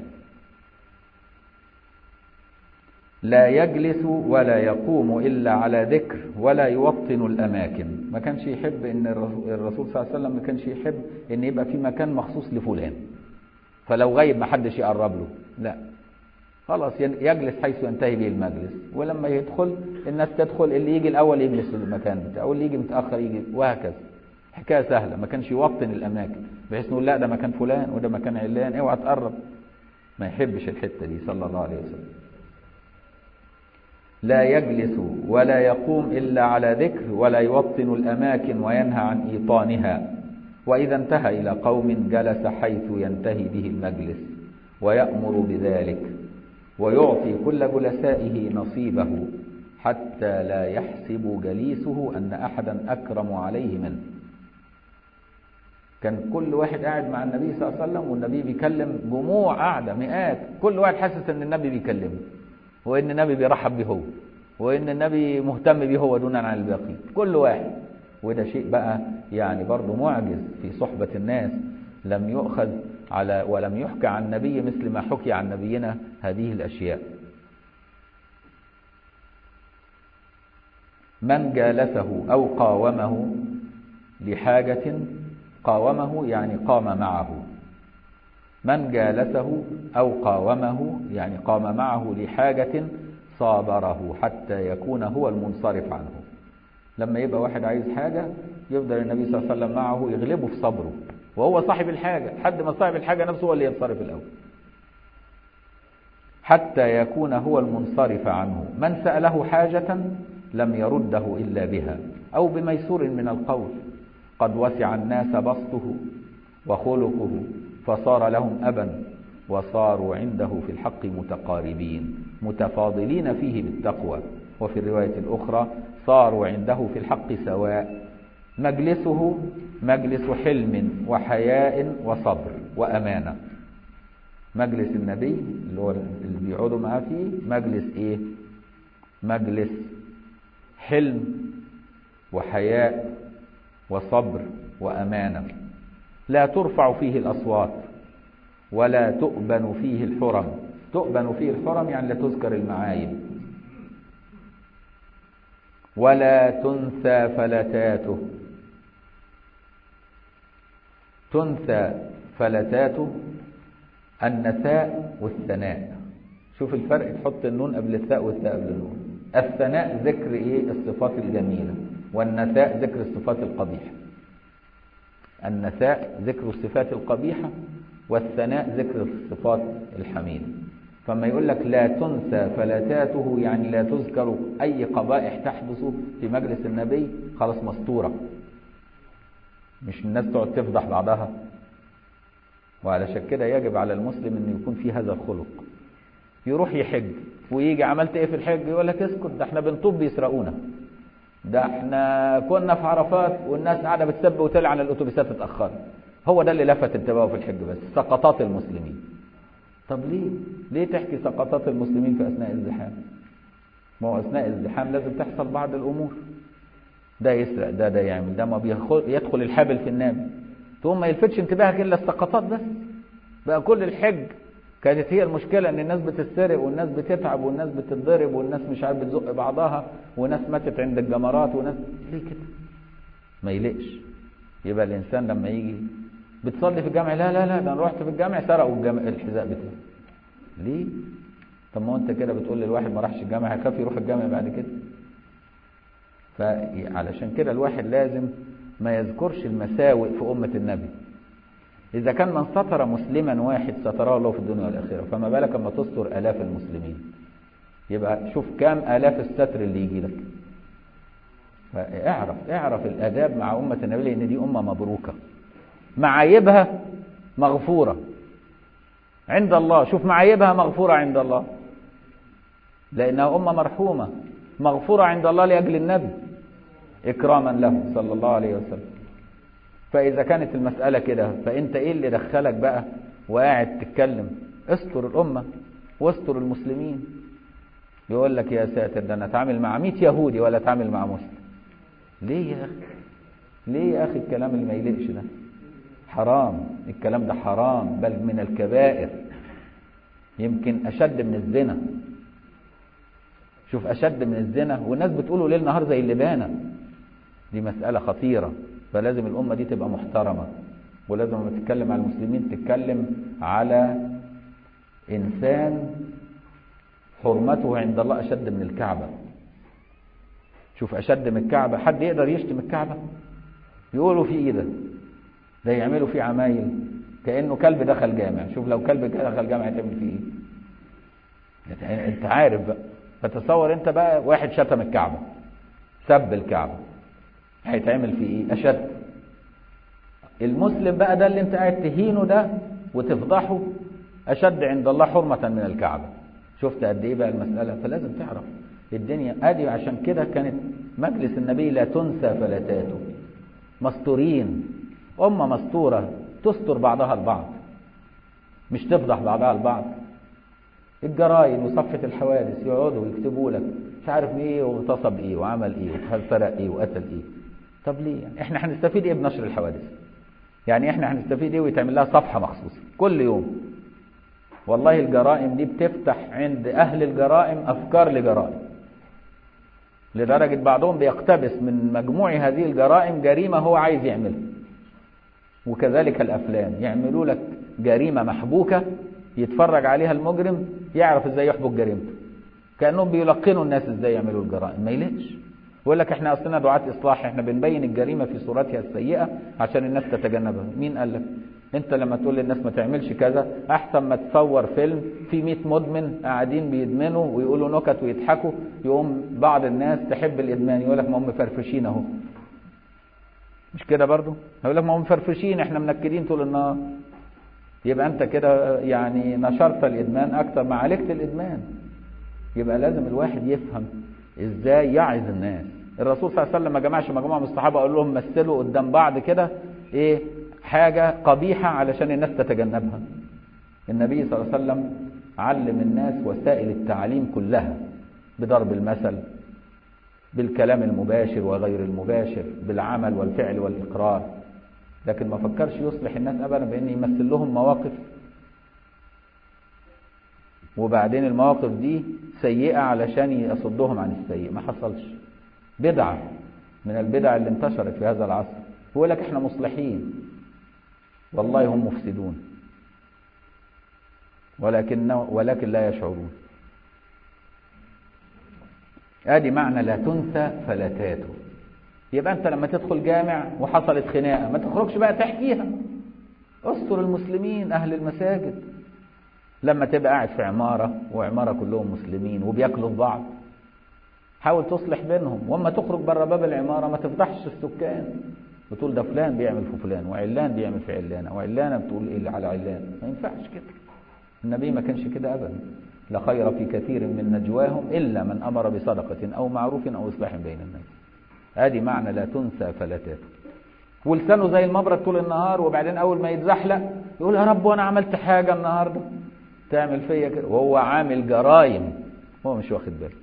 لا يجلس ولا يقوم إلا على ذكر ولا يوطن الأماكن ما كانش يحب إن الرسول صلى الله عليه وسلم ما كانش يحب إن يبقى في مكان مخصوص لفلان فلو غيب ما حدش يقرب له لا خلاص يجلس حيث ينتهي به المجلس ولما يدخل الناس تدخل اللي يجي الأول يجلس في المكان بتاعه واللي يجي متأخر يجي وهكذا حكاية سهلة ما كانش يوطن الأماكن بحيث نقول لا ده مكان فلان وده مكان علان اوعى تقرب ما يحبش الحتة دي صلى الله عليه وسلم لا يجلس ولا يقوم إلا على ذكر ولا يوطن الأماكن وينهى عن إيطانها وإذا انتهى إلى قوم جلس حيث ينتهي به المجلس ويأمر بذلك ويعطي كل جلسائه نصيبه حتى لا يحسب جليسه أن أحدا أكرم عليه منه كان كل واحد قاعد مع النبي صلى الله عليه وسلم والنبي بيكلم جموع قاعدة مئات كل واحد حاسس أن النبي بيكلمه وان النبي بيرحب به هو وان النبي مهتم به هو دونا عن الباقي كل واحد وده شيء بقى يعني برضه معجز في صحبة الناس لم يؤخذ على ولم يحكى عن النبي مثل ما حكي عن نبينا هذه الأشياء من جالسه أو قاومه لحاجة قاومه يعني قام معه من جالسه أو قاومه يعني قام معه لحاجة صابره حتى يكون هو المنصرف عنه لما يبقى واحد عايز حاجة يفضل النبي صلى الله عليه وسلم معه يغلبه في صبره وهو صاحب الحاجة لحد ما صاحب الحاجة نفسه هو اللي ينصرف الأول حتى يكون هو المنصرف عنه من سأله حاجة لم يرده إلا بها أو بميسور من القول قد وسع الناس بسطه وخلقه فصار لهم أبا وصاروا عنده في الحق متقاربين متفاضلين فيه بالتقوى وفي الرواية الأخرى صاروا عنده في الحق سواء مجلسه مجلس حلم وحياء وصبر وأمانة مجلس النبي اللي هو اللي بيقعدوا معاه فيه مجلس ايه مجلس حلم وحياء وصبر وأمانة لا ترفع فيه الأصوات ولا تؤبن فيه الحرم تؤبن فيه الحرم يعني لا تذكر المعايب ولا تنسى فلتاته تنسى فلتاته النساء والثناء شوف الفرق تحط النون قبل الثاء والثاء قبل النون الثناء ذكر ايه الصفات الجميلة والنساء ذكر الصفات القبيحة النساء ذكر الصفات القبيحة والثناء ذكر الصفات الحميدة فما يقول لك لا تنسى فلتاته يعني لا تذكر أي قبائح تحدث في مجلس النبي خلاص مسطورة مش الناس تقعد تفضح بعضها وعلى كده يجب على المسلم أن يكون في هذا الخلق يروح يحج ويجي عملت ايه في الحج يقول لك اسكت ده احنا بنطب بيسرقونا ده احنا كنا في عرفات والناس قاعده بتسب وتلعن الاتوبيسات اتاخرت هو ده اللي لفت انتباهه في الحج بس سقطات المسلمين طب ليه ليه تحكي سقطات المسلمين في اثناء الزحام ما هو اثناء الزحام لازم تحصل بعض الامور ده يسرق ده ده يعمل ده ما بيدخل يدخل الحبل في النابل ثم ما يلفتش انتباهك الا السقطات بس بقى كل الحج كانت هي المشكلة ان الناس بتتسرق والناس بتتعب والناس بتتضرب والناس مش عارف بتزق بعضها وناس ماتت عند الجمرات وناس ليه كده ما يلقش يبقى الانسان لما يجي بتصلي في الجامع لا لا لا ده انا رحت في الجامع سرقوا الجامع الحذاء بتاعي ليه طب ما انت كده بتقول للواحد ما راحش الجامع هيخاف يروح الجامع بعد كده فعلشان كده الواحد لازم ما يذكرش المساوئ في أمة النبي إذا كان من ستر مسلما واحد ستره الله في الدنيا والآخرة فما بالك أما تستر آلاف المسلمين يبقى شوف كام آلاف الستر اللي يجي لك اعرف اعرف الآداب مع أمة النبي لأن دي أمة مبروكة معايبها مغفورة عند الله شوف معايبها مغفورة عند الله لأنها أمة مرحومة مغفورة عند الله لأجل النبي إكراما له صلى الله عليه وسلم فإذا كانت المسألة كده فأنت إيه اللي دخلك بقى وقاعد تتكلم استر الأمة واستر المسلمين يقول لك يا ساتر ده أنا أتعامل مع 100 يهودي ولا أتعامل مع مسلم ليه يا أخي ليه يا أخي الكلام اللي ما يليقش ده حرام الكلام ده حرام بل من الكبائر يمكن أشد من الزنا شوف أشد من الزنا والناس بتقوله ليل نهار زي اللبانة دي مسألة خطيرة فلازم الأمة دي تبقى محترمة ولازم لما تتكلم على المسلمين تتكلم على إنسان حرمته عند الله أشد من الكعبة شوف أشد من الكعبة حد يقدر يشتم الكعبة يقولوا في إيه ده ده يعملوا فيه عمايل كأنه كلب دخل جامع شوف لو كلب دخل جامع هتعمل فيه ايه انت عارف بقى فتصور انت بقى واحد شتم الكعبة سب الكعبة هيتعمل فيه ايه اشد المسلم بقى ده اللي انت قاعد تهينه ده وتفضحه اشد عند الله حرمة من الكعبة شفت قد ايه بقى المسألة فلازم تعرف الدنيا ادي عشان كده كانت مجلس النبي لا تنسى فلتاته مستورين أمة مستورة تستر بعضها البعض مش تفضح بعضها البعض الجرايد وصفحة الحوادث يقعدوا يكتبوا لك مش عارف ايه واغتصب ايه وعمل ايه وسرق ايه وقتل ايه طب ليه يعني احنا هنستفيد ايه بنشر الحوادث يعني احنا هنستفيد ايه ويتعمل لها صفحة مخصوصة كل يوم والله الجرائم دي بتفتح عند اهل الجرائم افكار لجرائم لدرجة بعضهم بيقتبس من مجموع هذه الجرائم جريمة هو عايز يعملها وكذلك الافلام يعملوا لك جريمة محبوكة يتفرج عليها المجرم يعرف ازاي يحبك جريمته كانهم بيلقنوا الناس ازاي يعملوا الجرائم ما يليقش يقول لك احنا اصلنا دعاة اصلاح احنا بنبين الجريمة في صورتها السيئة عشان الناس تتجنبها مين قال لك انت لما تقول للناس ما تعملش كذا احسن ما تصور فيلم في 100 مدمن قاعدين بيدمنوا ويقولوا نكت ويضحكوا يقوم بعض الناس تحب الادمان يقول لك ما هم مفرفشين اهو مش كده برضو هيقول لك ما هم مفرفشين احنا منكدين طول النهار يبقى انت كده يعني نشرت الادمان اكتر ما عالجت الادمان يبقى لازم الواحد يفهم ازاي يعظ الناس الرسول صلى الله عليه وسلم ما جمعش مجموعه من الصحابه قال لهم مثلوا قدام بعض كده ايه حاجه قبيحه علشان الناس تتجنبها النبي صلى الله عليه وسلم علم الناس وسائل التعليم كلها بضرب المثل بالكلام المباشر وغير المباشر بالعمل والفعل والإقرار لكن ما فكرش يصلح الناس أبدا بأن يمثل لهم مواقف وبعدين المواقف دي سيئة علشان يصدهم عن السيء ما حصلش بدعة من البدع اللي انتشرت في هذا العصر هو لك احنا مصلحين والله هم مفسدون ولكن ولكن لا يشعرون ادي معنى لا تنسى فلتاته يبقى انت لما تدخل جامع وحصلت خناقه ما تخرجش بقى تحكيها استر المسلمين اهل المساجد لما تبقى قاعد في عماره وعماره كلهم مسلمين وبياكلوا في بعض حاول تصلح بينهم واما تخرج بره باب العماره ما تفضحش السكان وتقول ده فلان بيعمل في فلان وعلان بيعمل في علانه وعلانه بتقول ايه على علان ما ينفعش كده النبي ما كانش كده ابدا لا خير في كثير من نجواهم إلا من أمر بصدقة أو معروف أو إصلاح بين الناس ادي معنى لا تنسى فلتاته ولسانه زي المبرد طول النهار وبعدين أول ما يتزحلق يقول يا رب وأنا عملت حاجة النهاردة تعمل فيا كده وهو عامل جرايم هو مش واخد باله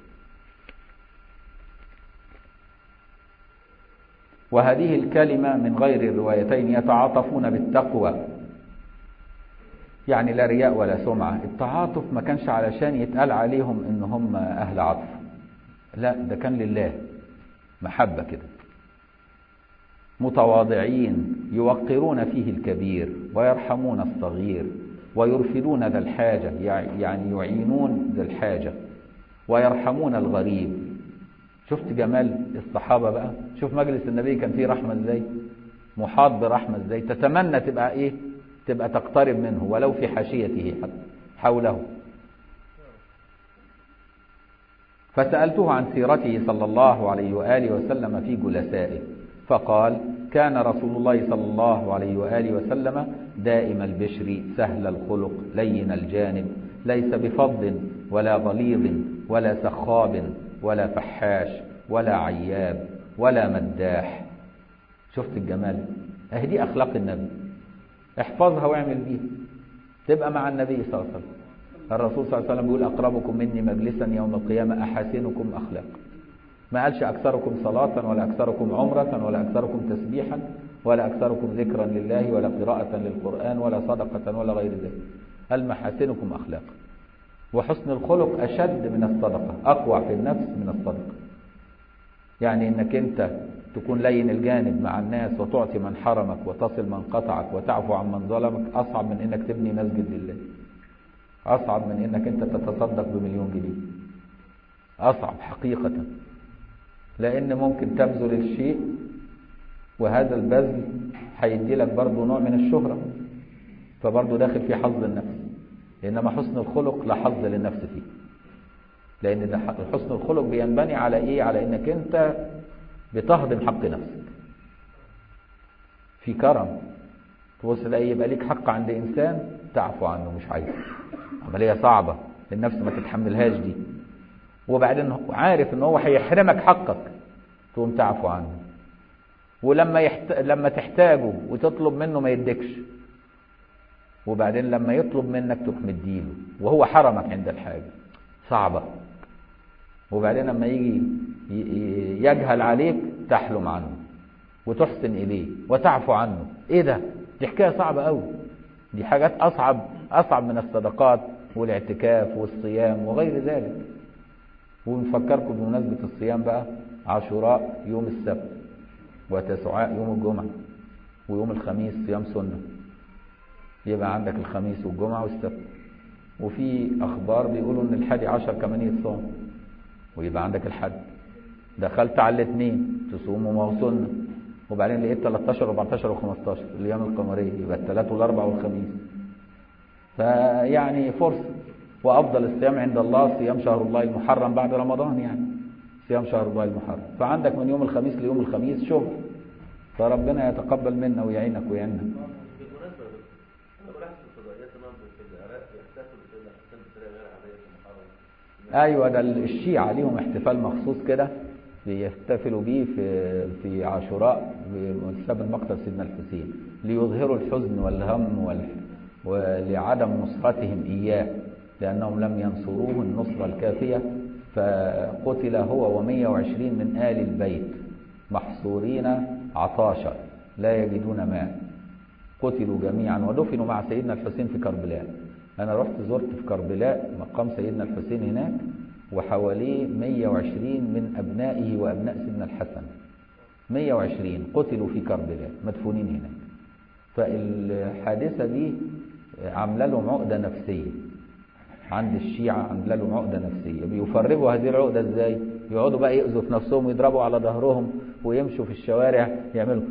وهذه الكلمة من غير الروايتين يتعاطفون بالتقوى يعني لا رياء ولا سمعة التعاطف ما كانش علشان يتقال عليهم ان هم اهل عطف لا ده كان لله محبة كده متواضعين يوقرون فيه الكبير ويرحمون الصغير ويرفدون ذا الحاجة يعني يعينون ذا الحاجة ويرحمون الغريب شفت جمال الصحابة بقى شوف مجلس النبي كان فيه رحمة ازاي محاط برحمة ازاي تتمنى تبقى ايه تبقى تقترب منه ولو في حاشيته حتى حوله فسألته عن سيرته صلى الله عليه وآله وسلم في جلسائه فقال كان رسول الله صلى الله عليه وآله وسلم دائم البشر سهل الخلق لين الجانب ليس بفض ولا غليظ ولا سخاب ولا فحاش ولا عياب ولا مداح شفت الجمال اهي دي اخلاق النبي احفظها واعمل بيها تبقى مع النبي صلى الله عليه وسلم الرسول صلى الله عليه وسلم بيقول اقربكم مني مجلسا يوم القيامه احاسنكم اخلاقا ما قالش اكثركم صلاه ولا اكثركم عمره ولا اكثركم تسبيحا ولا اكثركم ذكرا لله ولا قراءه للقران ولا صدقه ولا غير ذلك قال محاسنكم اخلاقا وحسن الخلق اشد من الصدقه اقوى في النفس من الصدقه يعني انك انت تكون لين الجانب مع الناس وتعطي من حرمك وتصل من قطعك وتعفو عن من ظلمك اصعب من انك تبني مسجد لله اصعب من انك انت تتصدق بمليون جنيه اصعب حقيقة لان ممكن تبذل الشيء وهذا البذل هيدي لك برضه نوع من الشهرة فبرضه داخل في حظ النفس انما حسن الخلق لا حظ للنفس فيه لان ده حسن الخلق بينبني على ايه على انك انت بتهضم حق نفسك في كرم تبص تلاقي يبقى ليك حق عند انسان تعفو عنه مش عايزه عمليه صعبه النفس ما تتحملهاش دي وبعدين عارف ان هو هيحرمك حقك تقوم تعفو عنه ولما يحت... لما تحتاجه وتطلب منه ما يديكش وبعدين لما يطلب منك تروح مديله وهو حرمك عند الحاجه صعبه وبعدين لما يجي يجهل عليك تحلم عنه وتحسن إليه وتعفو عنه إيه ده دي حكاية صعبة قوي دي حاجات أصعب أصعب من الصدقات والاعتكاف والصيام وغير ذلك ونفكركم بمناسبة الصيام بقى عاشوراء يوم السبت وتسعاء يوم الجمعة ويوم الخميس صيام سنة يبقى عندك الخميس والجمعة والسبت وفي أخبار بيقولوا إن الحادي عشر كمان يتصام ويبقى عندك الحد دخلت على الاثنين تصوم وما سنه وبعدين لقيت 13 و14 و15 الايام القمريه يبقى الثلاث والاربع والخميس فيعني فرصه وافضل الصيام عند الله صيام شهر الله المحرم بعد رمضان يعني صيام شهر الله المحرم فعندك من يوم الخميس ليوم الخميس شغل فربنا يتقبل منا ويعينك ويعيننا ايوه ده الشيعة ليهم احتفال مخصوص كده بيحتفلوا بيه في في عاشوراء بمناسبة مقتل سيدنا الحسين ليظهروا الحزن والهم وال... ولعدم نصرتهم اياه لانهم لم ينصروه النصرة الكافية فقتل هو و120 من آل البيت محصورين عطاشا لا يجدون ماء قتلوا جميعا ودفنوا مع سيدنا الحسين في كربلاء أنا رحت زرت في كربلاء مقام سيدنا الحسين هناك وحواليه 120 من أبنائه وأبناء سيدنا الحسن 120 قتلوا في كربلاء مدفونين هناك فالحادثة دي عاملة لهم عقدة نفسية عند الشيعة عاملة لهم عقدة نفسية بيفرغوا هذه العقدة ازاي يقعدوا بقى يأذوا في نفسهم ويضربوا على ظهرهم ويمشوا في الشوارع يعملوا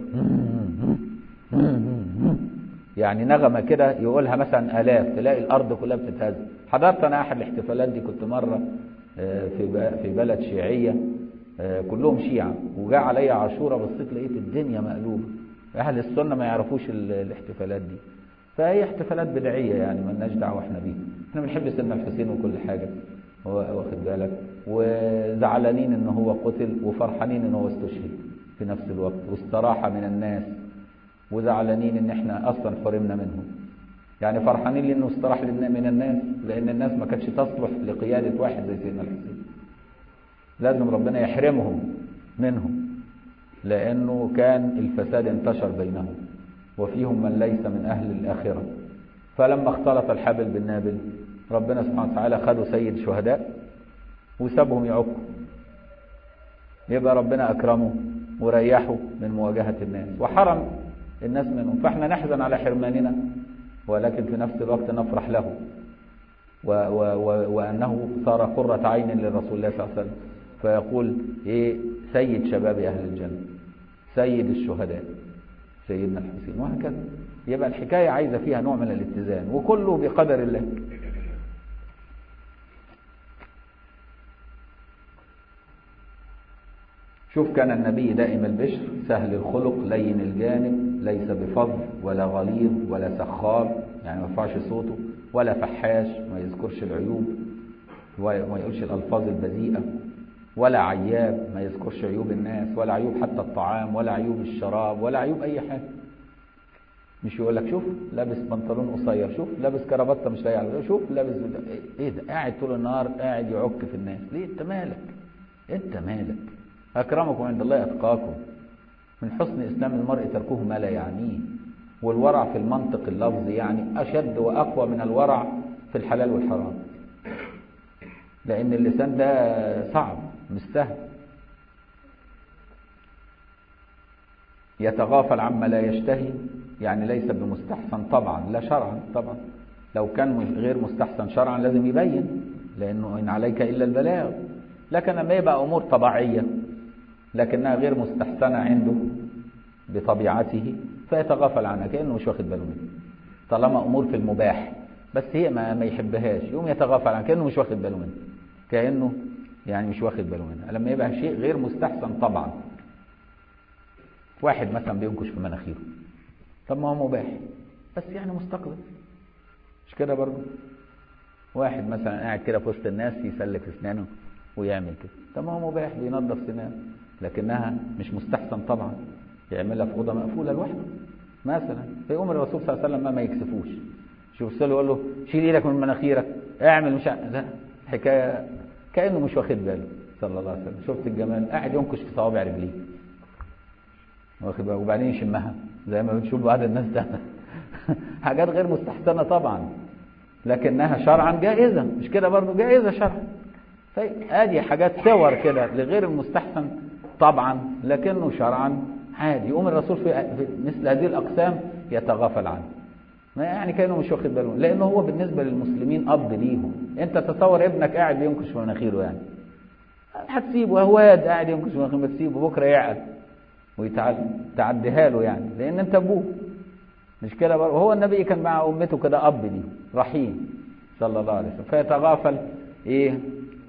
يعني نغمة كده يقولها مثلا آلاف تلاقي الأرض كلها بتتهز حضرت أنا أحد الاحتفالات دي كنت مرة في في بلد شيعية كلهم شيعة وجاء عليا عاشورة بصيت لقيت الدنيا مقلوبة أهل السنة ما يعرفوش الاحتفالات دي فهي احتفالات بدعية يعني مالناش دعوة احنا بيها احنا بنحب سيدنا الحسين وكل حاجة واخد بالك وزعلانين ان هو قتل وفرحانين ان هو استشهد في نفس الوقت واستراح من الناس وزعلانين ان احنا اصلا حرمنا منهم يعني فرحانين لانه استراح من الناس لان الناس ما كانتش تصلح لقيادة واحد زي سيدنا الحسين لازم ربنا يحرمهم منهم لانه كان الفساد انتشر بينهم وفيهم من ليس من اهل الاخرة فلما اختلط الحبل بالنابل ربنا سبحانه وتعالى خدوا سيد شهداء وسابهم يعكوا يبقى ربنا اكرمه وريحه من مواجهة الناس وحرم الناس منهم فاحنا نحزن على حرماننا ولكن في نفس الوقت نفرح له و و و وأنه صار قرة عين للرسول الله صلى الله عليه وسلم فيقول إيه سيد شباب أهل الجنة سيد الشهداء سيدنا الحسين وهكذا يبقى الحكاية عايزة فيها نوع من الاتزان وكله بقدر الله شوف كان النبي دائم البشر سهل الخلق لين الجانب ليس بفظ ولا غليظ ولا سخاب يعني ما يرفعش صوته ولا فحاش ما يذكرش العيوب وما يقولش الألفاظ البذيئة ولا عياب ما يذكرش عيوب الناس ولا عيوب حتى الطعام ولا عيوب الشراب ولا عيوب أي حاجة مش يقول لك شوف لابس بنطلون قصير شوف لابس كرافته مش لاقي على شوف لابس ايه ده قاعد طول النهار قاعد يعك في الناس ليه انت مالك انت مالك اكرمكم عند الله اتقاكم من حسن اسلام المرء تركه ما لا يعنيه والورع في المنطق اللفظي يعني اشد واقوى من الورع في الحلال والحرام لان اللسان ده صعب مش سهل يتغافل عما لا يشتهي يعني ليس بمستحسن طبعا لا شرعا طبعا لو كان غير مستحسن شرعا لازم يبين لانه ان عليك الا البلاغ لكن لما يبقى امور طبيعيه لكنها غير مستحسنه عنده بطبيعته فيتغافل عنها كانه مش واخد باله منها طالما امور في المباح بس هي ما, ما يحبهاش يقوم يتغافل عنها كانه مش واخد باله منها كانه يعني مش واخد باله منها لما يبقى شيء غير مستحسن طبعا واحد مثلا بينكش في مناخيره طب ما هو مباح بس يعني مستقبل مش كده برضه واحد مثلا قاعد كده في وسط الناس يسلك اسنانه ويعمل كده طب ما هو مباح بينظف سنانه لكنها مش مستحسن طبعا يعملها في اوضه مقفوله لوحده مثلا فيقوم الرسول صلى الله عليه وسلم ما, ما يكسفوش شوف سأله يقول له شيل ايدك من مناخيرك اعمل مش لا حكايه كانه مش واخد باله صلى الله عليه وسلم شفت الجمال قاعد ينكش في صوابع رجليه واخد بالك وبعدين يشمها زي ما بنشوف بعض الناس ده حاجات غير مستحسنه طبعا لكنها شرعا جائزه مش كده برضه جائزه شرعا ادي حاجات صور كده لغير المستحسن طبعا لكنه شرعا عادي يقوم الرسول في مثل هذه الاقسام يتغافل عنه ما يعني كانه مش واخد باله لانه هو بالنسبه للمسلمين اب ليهم انت تصور ابنك قاعد بينكش في مناخيره يعني هتسيبه هواد قاعد ينكش في مناخيره ما تسيبه بكره يعقل ويتعلم تعديها له يعني لان انت ابوه مش كده برضه وهو النبي كان مع امته كده اب ليه رحيم صلى الله عليه وسلم فيتغافل ايه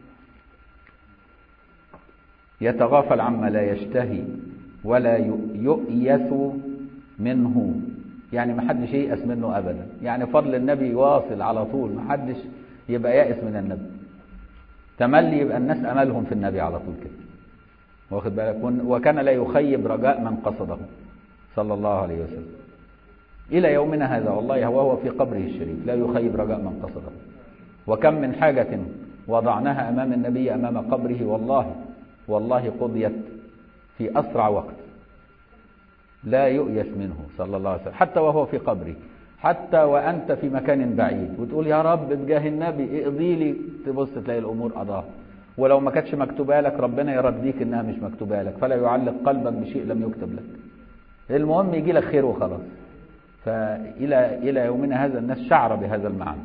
يتغافل عما لا يشتهي ولا يؤيس منه يعني ما حدش ييأس منه ابدا يعني فضل النبي واصل على طول ما حدش يبقى يائس من النبي تملي يبقى الناس املهم في النبي على طول كده واخد بالك وكان لا يخيب رجاء من قصده صلى الله عليه وسلم إلى يومنا هذا والله وهو في قبره الشريف لا يخيب رجاء من قصده وكم من حاجة وضعناها أمام النبي أمام قبره والله والله قضيت في أسرع وقت لا يؤيس منه صلى الله عليه وسلم حتى وهو في قبره حتى وأنت في مكان بعيد وتقول يا رب بجاه النبي اقضي لي تبص تلاقي الأمور قضاها ولو ما كانتش مكتوبه لك ربنا يرضيك انها مش مكتوبه لك فلا يعلق قلبك بشيء لم يكتب لك المهم يجي لك خير وخلاص فالى الى يومنا هذا الناس شعر بهذا المعنى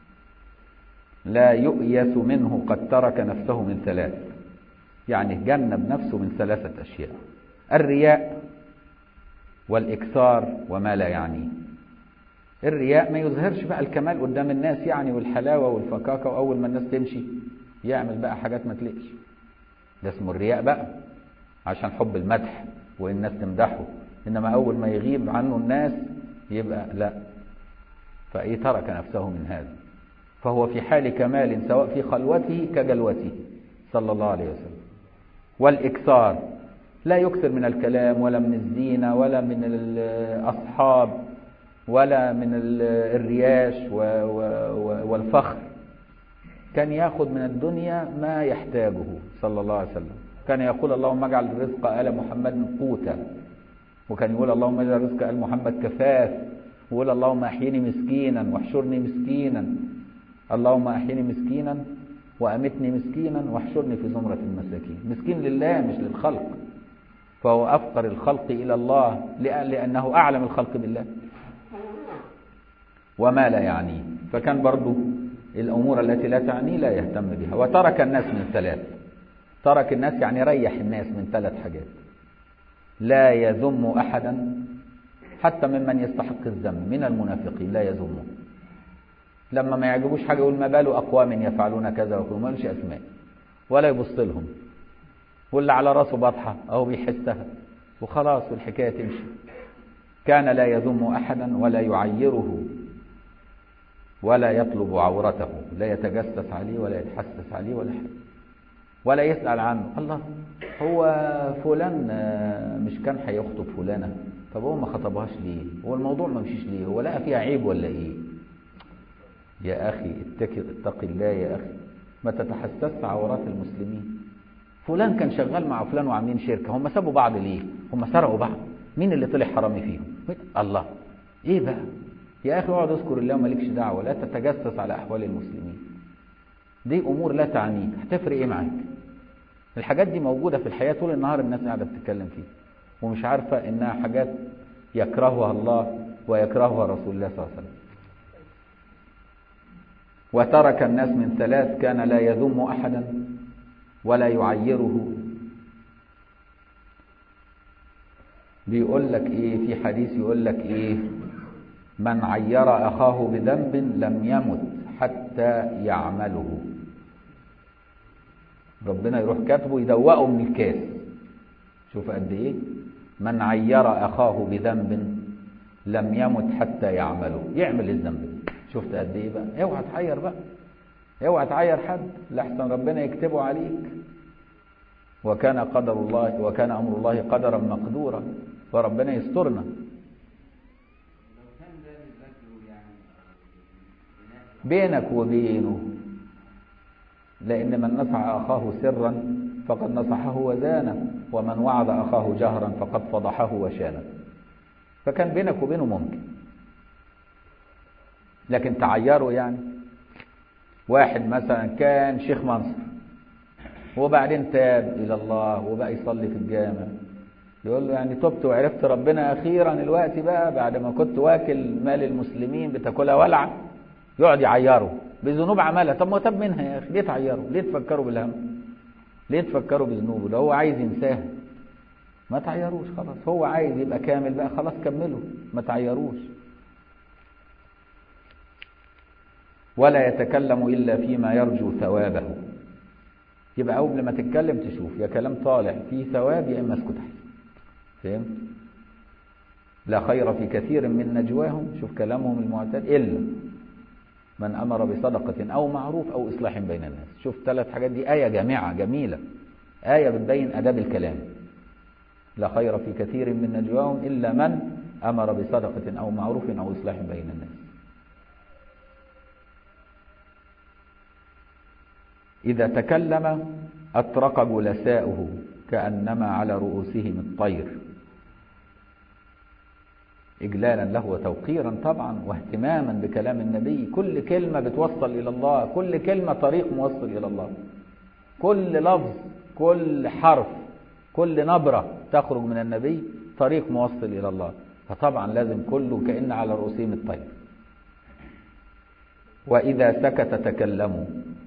لا يؤيس منه قد ترك نفسه من ثلاث يعني جنب نفسه من ثلاثه اشياء الرياء والاكثار وما لا يعنيه الرياء ما يظهرش بقى الكمال قدام الناس يعني والحلاوه والفكاكه واول ما الناس تمشي يعمل بقى حاجات ما تليقش ده اسمه الرياء بقى عشان حب المدح والناس تمدحه انما اول ما يغيب عنه الناس يبقى لا فايه ترك نفسه من هذا فهو في حال كمال سواء في خلوته كجلوته صلى الله عليه وسلم والاكثار لا يكثر من الكلام ولا من الزينه ولا من الاصحاب ولا من الرياش والفخر كان ياخذ من الدنيا ما يحتاجه صلى الله عليه وسلم كان يقول اللهم اجعل رزق ال محمد قوتا وكان يقول اللهم اجعل رزق ال محمد كفاف ويقول اللهم احيني مسكينا واحشرني مسكينا اللهم احيني مسكينا وامتني مسكينا واحشرني في زمرة المساكين مسكين لله مش للخلق فهو افقر الخلق الى الله لانه اعلم الخلق بالله وما لا يعنيه فكان برضه الأمور التي لا تعنيه لا يهتم بها وترك الناس من ثلاث ترك الناس يعني ريح الناس من ثلاث حاجات لا يذم أحدا حتى ممن يستحق الذم من المنافقين لا يذمون لما ما يعجبوش حاجة يقول ما بال أقوام يفعلون كذا وكذا ما أسماء ولا يبص لهم واللي على راسه بطحة أهو بيحسها وخلاص والحكاية تمشي كان لا يذم أحدا ولا يعيره ولا يطلب عورته لا يتجسس عليه ولا يتحسس عليه ولا حاجة ولا يسأل عنه الله هو فلان مش كان هيخطب فلانة طب هو ما خطبهاش ليه هو الموضوع ما مشيش ليه هو لقى فيها عيب ولا ايه يا أخي اتق اتق الله يا أخي ما تتحسس عورات المسلمين فلان كان شغال مع فلان وعاملين شركة هم سابوا بعض ليه هم سرقوا بعض مين اللي طلع حرامي فيهم الله ايه بقى يا اخي اقعد اذكر الله ومالكش دعوه لا تتجسس على احوال المسلمين دي امور لا تعنيك هتفرق ايه معاك الحاجات دي موجوده في الحياه طول النهار الناس قاعده بتتكلم فيها ومش عارفه انها حاجات يكرهها الله ويكرهها رسول الله صلى الله عليه وسلم وترك الناس من ثلاث كان لا يذم احدا ولا يعيره بيقول لك ايه في حديث يقول لك ايه من عير اخاه بذنب لم يمت حتى يعمله ربنا يروح كاتبه يدوقه من الكاس شوف قد ايه من عير اخاه بذنب لم يمت حتى يعمله يعمل الذنب شفت قد ايه بقى اوعى تعير بقى اوعى تعير حد لحسن ربنا يكتبه عليك وكان قدر الله وكان امر الله قدرا مقدورا فربنا يسترنا بينك وبينه لأن من نصح أخاه سرا فقد نصحه وزانه ومن وعظ أخاه جهرا فقد فضحه وشانه فكان بينك وبينه ممكن لكن تعيره يعني واحد مثلا كان شيخ منصر وبعدين تاب إلى الله وبقى يصلي في الجامع يقول له يعني تبت وعرفت ربنا أخيرا الوقت بقى بعد ما كنت واكل مال المسلمين بتاكلها ولعة يقعد يعيره بذنوب عملها طب ما تاب منها يا أخي ليه تعيره ليه تفكروا بالهم ليه تفكروا بذنوبه ده هو عايز ينساها ما تعيروش خلاص هو عايز يبقى كامل بقى خلاص كمله ما تعيروش ولا يتكلم إلا فيما يرجو ثوابه يبقى أول ما تتكلم تشوف يا كلام طالع فيه ثواب يا إما اسكت أحسن فهمت لا خير في كثير من نجواهم شوف كلامهم المعتاد إلا من أمر بصدقة أو معروف أو إصلاح بين الناس شوف ثلاث حاجات دي آية جامعة جميلة آية بتبين أداب الكلام لا خير في كثير من نجواهم إلا من أمر بصدقة أو معروف أو إصلاح بين الناس إذا تكلم أطرق جلساؤه كأنما على رؤوسهم الطير إجلالا له وتوقيرا طبعا واهتماما بكلام النبي كل كلمة بتوصل إلى الله كل كلمة طريق موصل إلى الله كل لفظ كل حرف كل نبرة تخرج من النبي طريق موصل إلى الله فطبعا لازم كله كأن على رؤوسهم الطير وإذا سكت تكلموا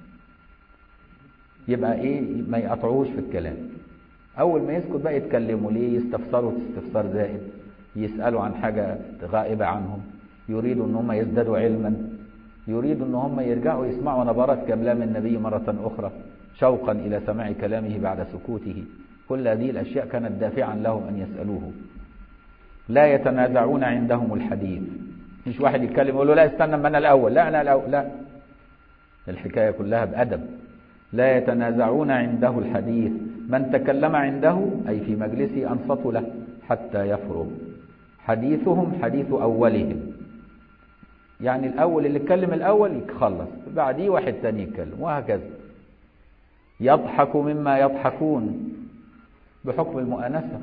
يبقى ايه ما يقطعوش في الكلام اول ما يسكت بقى يتكلموا ليه يستفسروا استفسار زائد يسالوا عن حاجه غائبه عنهم يريدوا ان هم يزدادوا علما يريدوا ان هم يرجعوا يسمعوا نبرات كلام النبي مره اخرى شوقا الى سماع كلامه بعد سكوته كل هذه الاشياء كانت دافعا لهم ان يسالوه لا يتنازعون عندهم الحديث مش واحد يتكلم يقول له لا استنى ما انا الاول لا انا الاول لا الحكايه كلها بادب لا يتنازعون عنده الحديث من تكلم عنده أي في مجلسه أنصتوا له حتى يفرغ حديثهم حديث أولهم يعني الأول اللي اتكلم الأول يخلص بعديه واحد ثاني يتكلم وهكذا يضحك مما يضحكون بحكم المؤانسة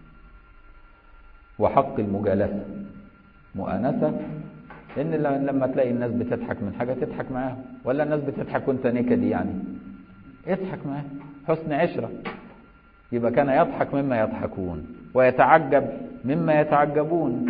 وحق المجالسة مؤانسة إن لما تلاقي الناس بتضحك من حاجة تضحك معاهم ولا الناس بتضحك وانت نكدي يعني اضحك معاه حسن عشرة يبقى كان يضحك مما يضحكون ويتعجب مما يتعجبون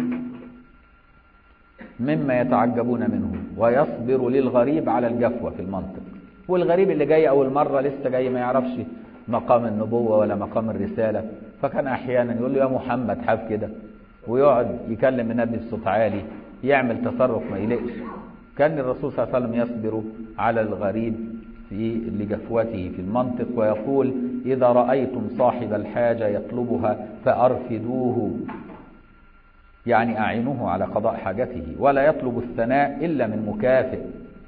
مما يتعجبون منه ويصبر للغريب على الجفوة في المنطق والغريب اللي جاي أول مرة لسه جاي ما يعرفش مقام النبوة ولا مقام الرسالة فكان أحيانا يقول له يا محمد حاف كده ويقعد يكلم النبي بصوت عالي يعمل تصرف ما يليقش كان الرسول صلى الله عليه وسلم يصبر على الغريب في لجفوته في المنطق ويقول إذا رأيتم صاحب الحاجة يطلبها فأرفدوه يعني أعينوه على قضاء حاجته ولا يطلب الثناء إلا من مكافئ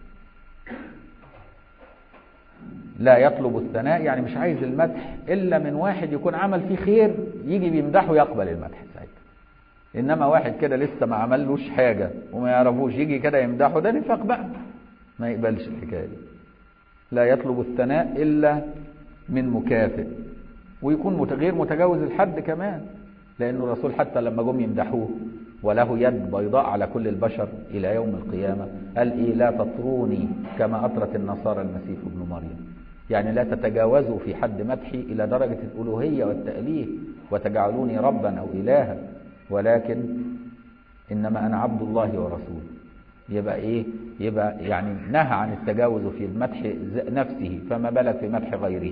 لا يطلب الثناء يعني مش عايز المدح إلا من واحد يكون عمل فيه خير يجي بيمدحه يقبل المدح ساعتها إنما واحد كده لسه ما عملوش حاجة وما يعرفوش يجي كده يمدحه ده نفاق بقى ما يقبلش الحكاية دي لا يطلب الثناء إلا من مكافئ ويكون غير متجاوز الحد كمان لأن الرسول حتى لما جم يمدحوه وله يد بيضاء على كل البشر إلى يوم القيامة قال إيه لا تطروني كما أطرت النصارى المسيح ابن مريم يعني لا تتجاوزوا في حد مدحي إلى درجة الألوهية والتأليه وتجعلوني ربا أو إلها ولكن إنما أنا عبد الله ورسوله يبقى إيه يبقى يعني نهى عن التجاوز في المدح نفسه فما بالك في مدح غيره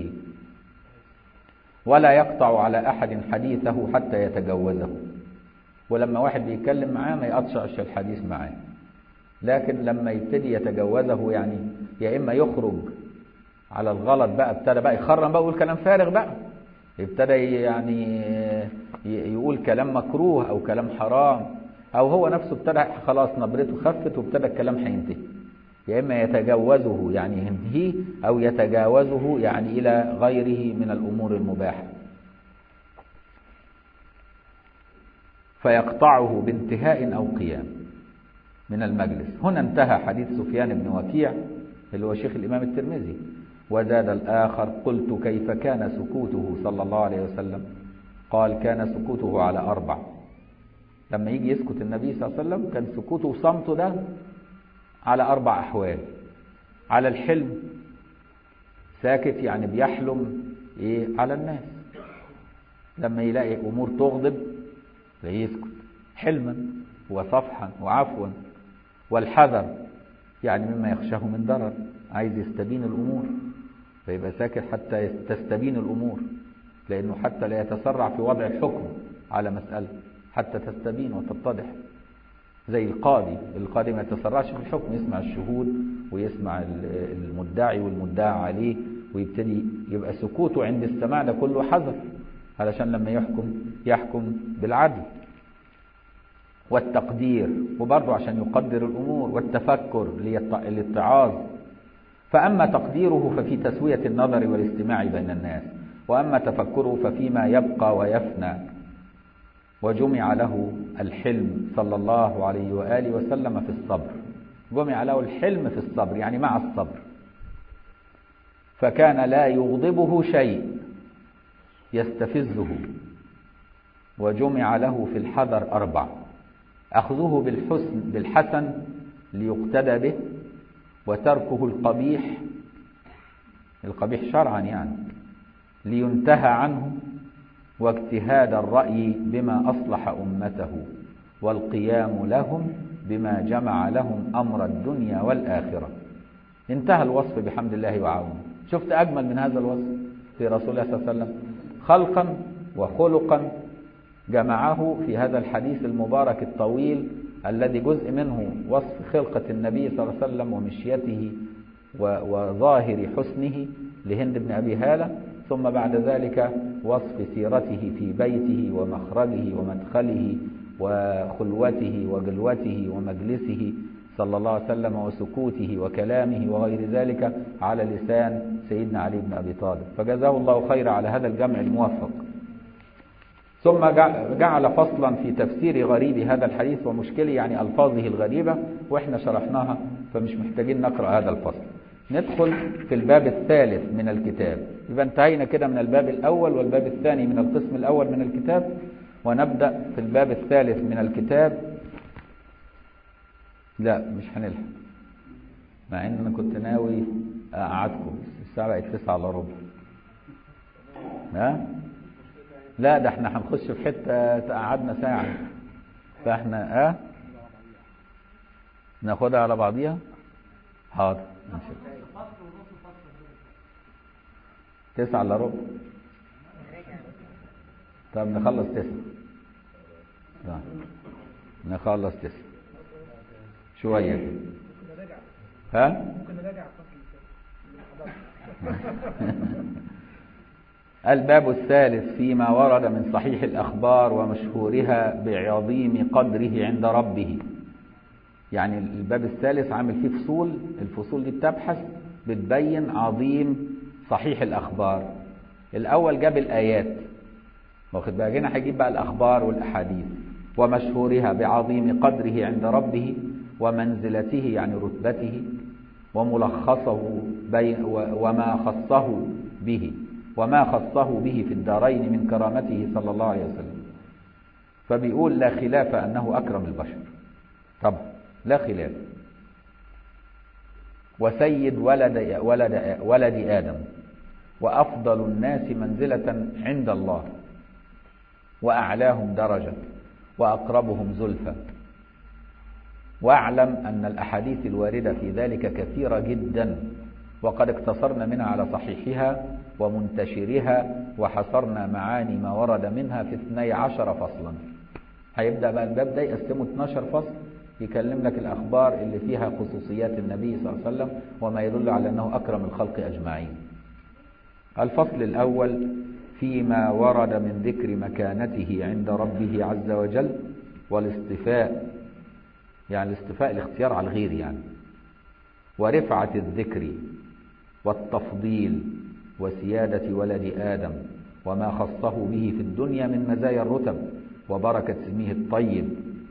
ولا يقطع على أحد حديثه حتى يتجوزه ولما واحد بيتكلم معاه ما يقطعش الحديث معاه لكن لما يبتدي يتجوزه يعني يا إما يخرج على الغلط بقى ابتدى بقى يخرم بقى يقول كلام فارغ بقى ابتدى يعني يقول كلام مكروه أو كلام حرام أو هو نفسه ابتدى خلاص نبرته خفت وابتدى الكلام هينتهي يا إما يتجوزه يعني ينهيه أو يتجاوزه يعني إلى غيره من الأمور المباحة فيقطعه بانتهاء أو قيام من المجلس هنا انتهى حديث سفيان بن وكيع اللي هو شيخ الإمام الترمذي وزاد الآخر قلت كيف كان سكوته صلى الله عليه وسلم قال كان سكوته على أربع لما يجي يسكت النبي صلى الله عليه وسلم كان سكوته وصمته ده على أربع أحوال على الحلم ساكت يعني بيحلم إيه على الناس لما يلاقي أمور تغضب فيسكت حلما وصفحا وعفوا والحذر يعني مما يخشاه من ضرر عايز يستبين الأمور فيبقى ساكت حتى تستبين الأمور لأنه حتى لا يتسرع في وضع الحكم على مسألة حتى تستبين وتتضح زي القاضي القاضي ما يتسرعش في الحكم يسمع الشهود ويسمع المدعي والمدعى عليه ويبتدي يبقى سكوته عند السماع ده كله حذر علشان لما يحكم يحكم بالعدل والتقدير وبرضه عشان يقدر الأمور والتفكر للاتعاظ فأما تقديره ففي تسوية النظر والاستماع بين الناس وأما تفكره ففيما يبقى ويفنى وجمع له الحلم صلى الله عليه وآله وسلم في الصبر جمع له الحلم في الصبر يعني مع الصبر فكان لا يغضبه شيء يستفزه وجمع له في الحذر أربع أخذه بالحسن بالحسن ليقتدى به وتركه القبيح القبيح شرعا يعني لينتهى عنه واجتهاد الرأي بما أصلح أمته والقيام لهم بما جمع لهم أمر الدنيا والآخرة انتهى الوصف بحمد الله وعونه شفت أجمل من هذا الوصف في رسول الله صلى الله عليه وسلم خلقا وخلقا جمعه في هذا الحديث المبارك الطويل الذي جزء منه وصف خلقة النبي صلى الله عليه وسلم ومشيته وظاهر حسنه لهند بن أبي هالة ثم بعد ذلك وصف سيرته في بيته ومخرجه ومدخله وخلوته وجلوته ومجلسه صلى الله عليه وسلم وسكوته وكلامه وغير ذلك على لسان سيدنا علي بن أبي طالب فجزاه الله خير على هذا الجمع الموفق ثم جعل فصلا في تفسير غريب هذا الحديث ومشكله يعني ألفاظه الغريبة وإحنا شرحناها فمش محتاجين نقرأ هذا الفصل ندخل في الباب الثالث من الكتاب يبقى انتهينا كده من الباب الأول والباب الثاني من القسم الأول من الكتاب ونبدأ في الباب الثالث من الكتاب لا مش هنلحق مع ان انا كنت ناوي اقعدكم الساعه بقت 9 الا ربع ها لا ده احنا هنخش في حته تقعدنا ساعه فاحنا ها ناخدها على بعضيها حاضر ماشي تسعة الا ربع طب نخلص تسعة آه. نخلص تسعة شوية كده ها ممكن نراجع الفصل الباب الثالث فيما ورد من صحيح الأخبار ومشهورها بعظيم قدره عند ربه يعني الباب الثالث عامل فيه فصول الفصول دي بتبحث بتبين عظيم صحيح الأخبار الأول جاب الآيات واخد بالك هنا هيجيب بقى الأخبار والأحاديث ومشهورها بعظيم قدره عند ربه ومنزلته يعني رتبته وملخصه بين وما خصه به وما خصه به في الدارين من كرامته صلى الله عليه وسلم فبيقول لا خلاف أنه أكرم البشر طبعا لا خلاف وسيد ولد, ولد, ولد آدم وأفضل الناس منزلة عند الله وأعلاهم درجة وأقربهم زلفى واعلم أن الأحاديث الواردة في ذلك كثيرة جدا وقد اقتصرنا منها على صحيحها ومنتشرها وحصرنا معاني ما ورد منها في 12 فصلا هيبدأ بقى الباب ده يقسمه 12 فصل يكلم لك الأخبار اللي فيها خصوصيات النبي صلى الله عليه وسلم وما يدل على أنه أكرم الخلق أجمعين الفصل الأول فيما ورد من ذكر مكانته عند ربه عز وجل والاصطفاء يعني الاصطفاء الاختيار على الغير يعني ورفعة الذكر والتفضيل وسيادة ولد آدم وما خصه به في الدنيا من مزايا الرتب وبركة اسمه الطيب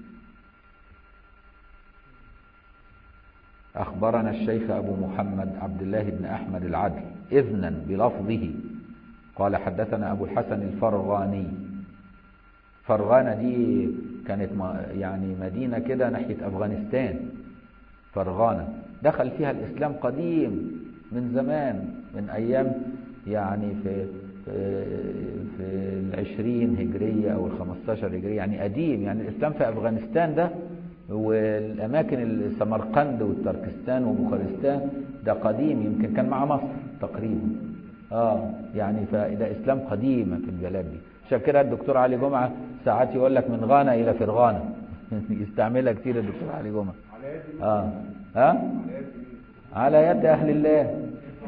أخبرنا الشيخ أبو محمد عبد الله بن أحمد العدل إذنا بلفظه قال حدثنا أبو الحسن الفرغاني فرغانة دي كانت يعني مدينة كده ناحية أفغانستان فرغانة دخل فيها الإسلام قديم من زمان من أيام يعني في في العشرين هجرية أو الخمستاشر هجرية يعني قديم يعني الإسلام في أفغانستان ده والأماكن سمرقند والتركستان وبخارستان ده قديم يمكن كان مع مصر تقريبا اه يعني فده إسلام قديم في البلاد دي عشان كده الدكتور علي جمعة ساعات يقول لك من غانا إلى فرغانة يستعملها كتير الدكتور علي جمعة اه ها على يد أهل الله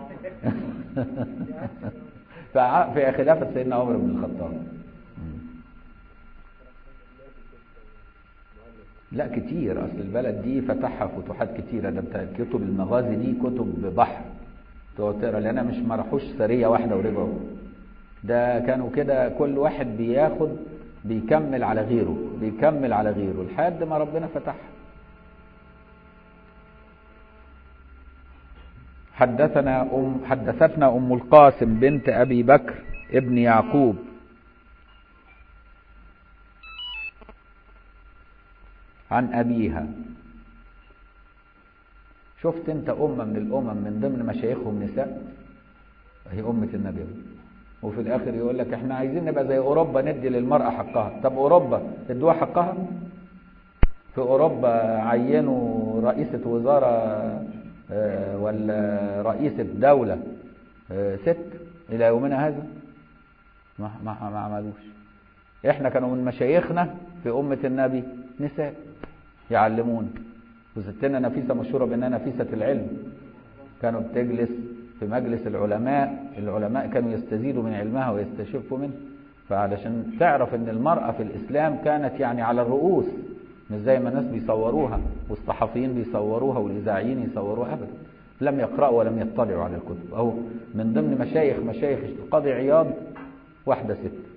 في خلافة سيدنا عمر بن الخطاب لا كتير أصل البلد دي فتحها فتوحات كتيرة ده بتاع كتب المغازي دي كتب بحر تقعد تقرا لأنها مش ما راحوش سرية واحدة ورجعوا ده كانوا كده كل واحد بياخد بيكمل على غيره بيكمل على غيره لحد ما ربنا فتحها حدثنا أم حدثتنا أم القاسم بنت أبي بكر ابن يعقوب عن أبيها شفت انت أمة من الأمم من ضمن مشايخهم نساء هي أمة النبي وفي الآخر يقول لك احنا عايزين نبقى زي أوروبا ندي للمرأة حقها طب أوروبا ادوها حقها في أوروبا عينوا رئيسة وزارة ولا رئيسة دولة ست إلى يومنا هذا ما, ما, ما عملوش احنا كانوا من مشايخنا في أمة النبي نساء يعلمون وستنا نفيسة مشهورة بأنها نفيسة العلم كانوا بتجلس في مجلس العلماء العلماء كانوا يستزيدوا من علمها ويستشفوا منه فعلشان تعرف ان المرأة في الإسلام كانت يعني على الرؤوس مش زي ما الناس بيصوروها والصحفيين بيصوروها والإذاعيين يصوروها أبدا لم يقرأوا ولم يطلعوا على الكتب أو من ضمن مشايخ مشايخ القاضي عياض واحدة ست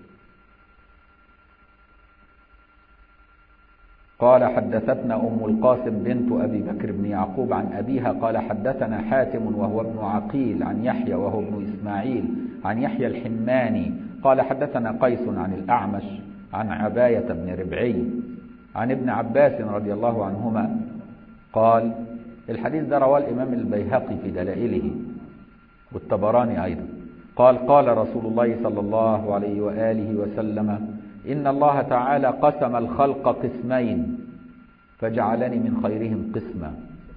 قال حدثتنا أم القاسم بنت أبي بكر بن يعقوب عن أبيها قال حدثنا حاتم وهو ابن عقيل عن يحيى وهو ابن إسماعيل عن يحيى الحماني قال حدثنا قيس عن الأعمش عن عباية بن ربعي عن ابن عباس رضي الله عنهما قال الحديث ده رواه الإمام البيهقي في دلائله والطبراني أيضا قال قال رسول الله صلى الله عليه وآله وسلم إن الله تعالى قسم الخلق قسمين فجعلني من خيرهم قسما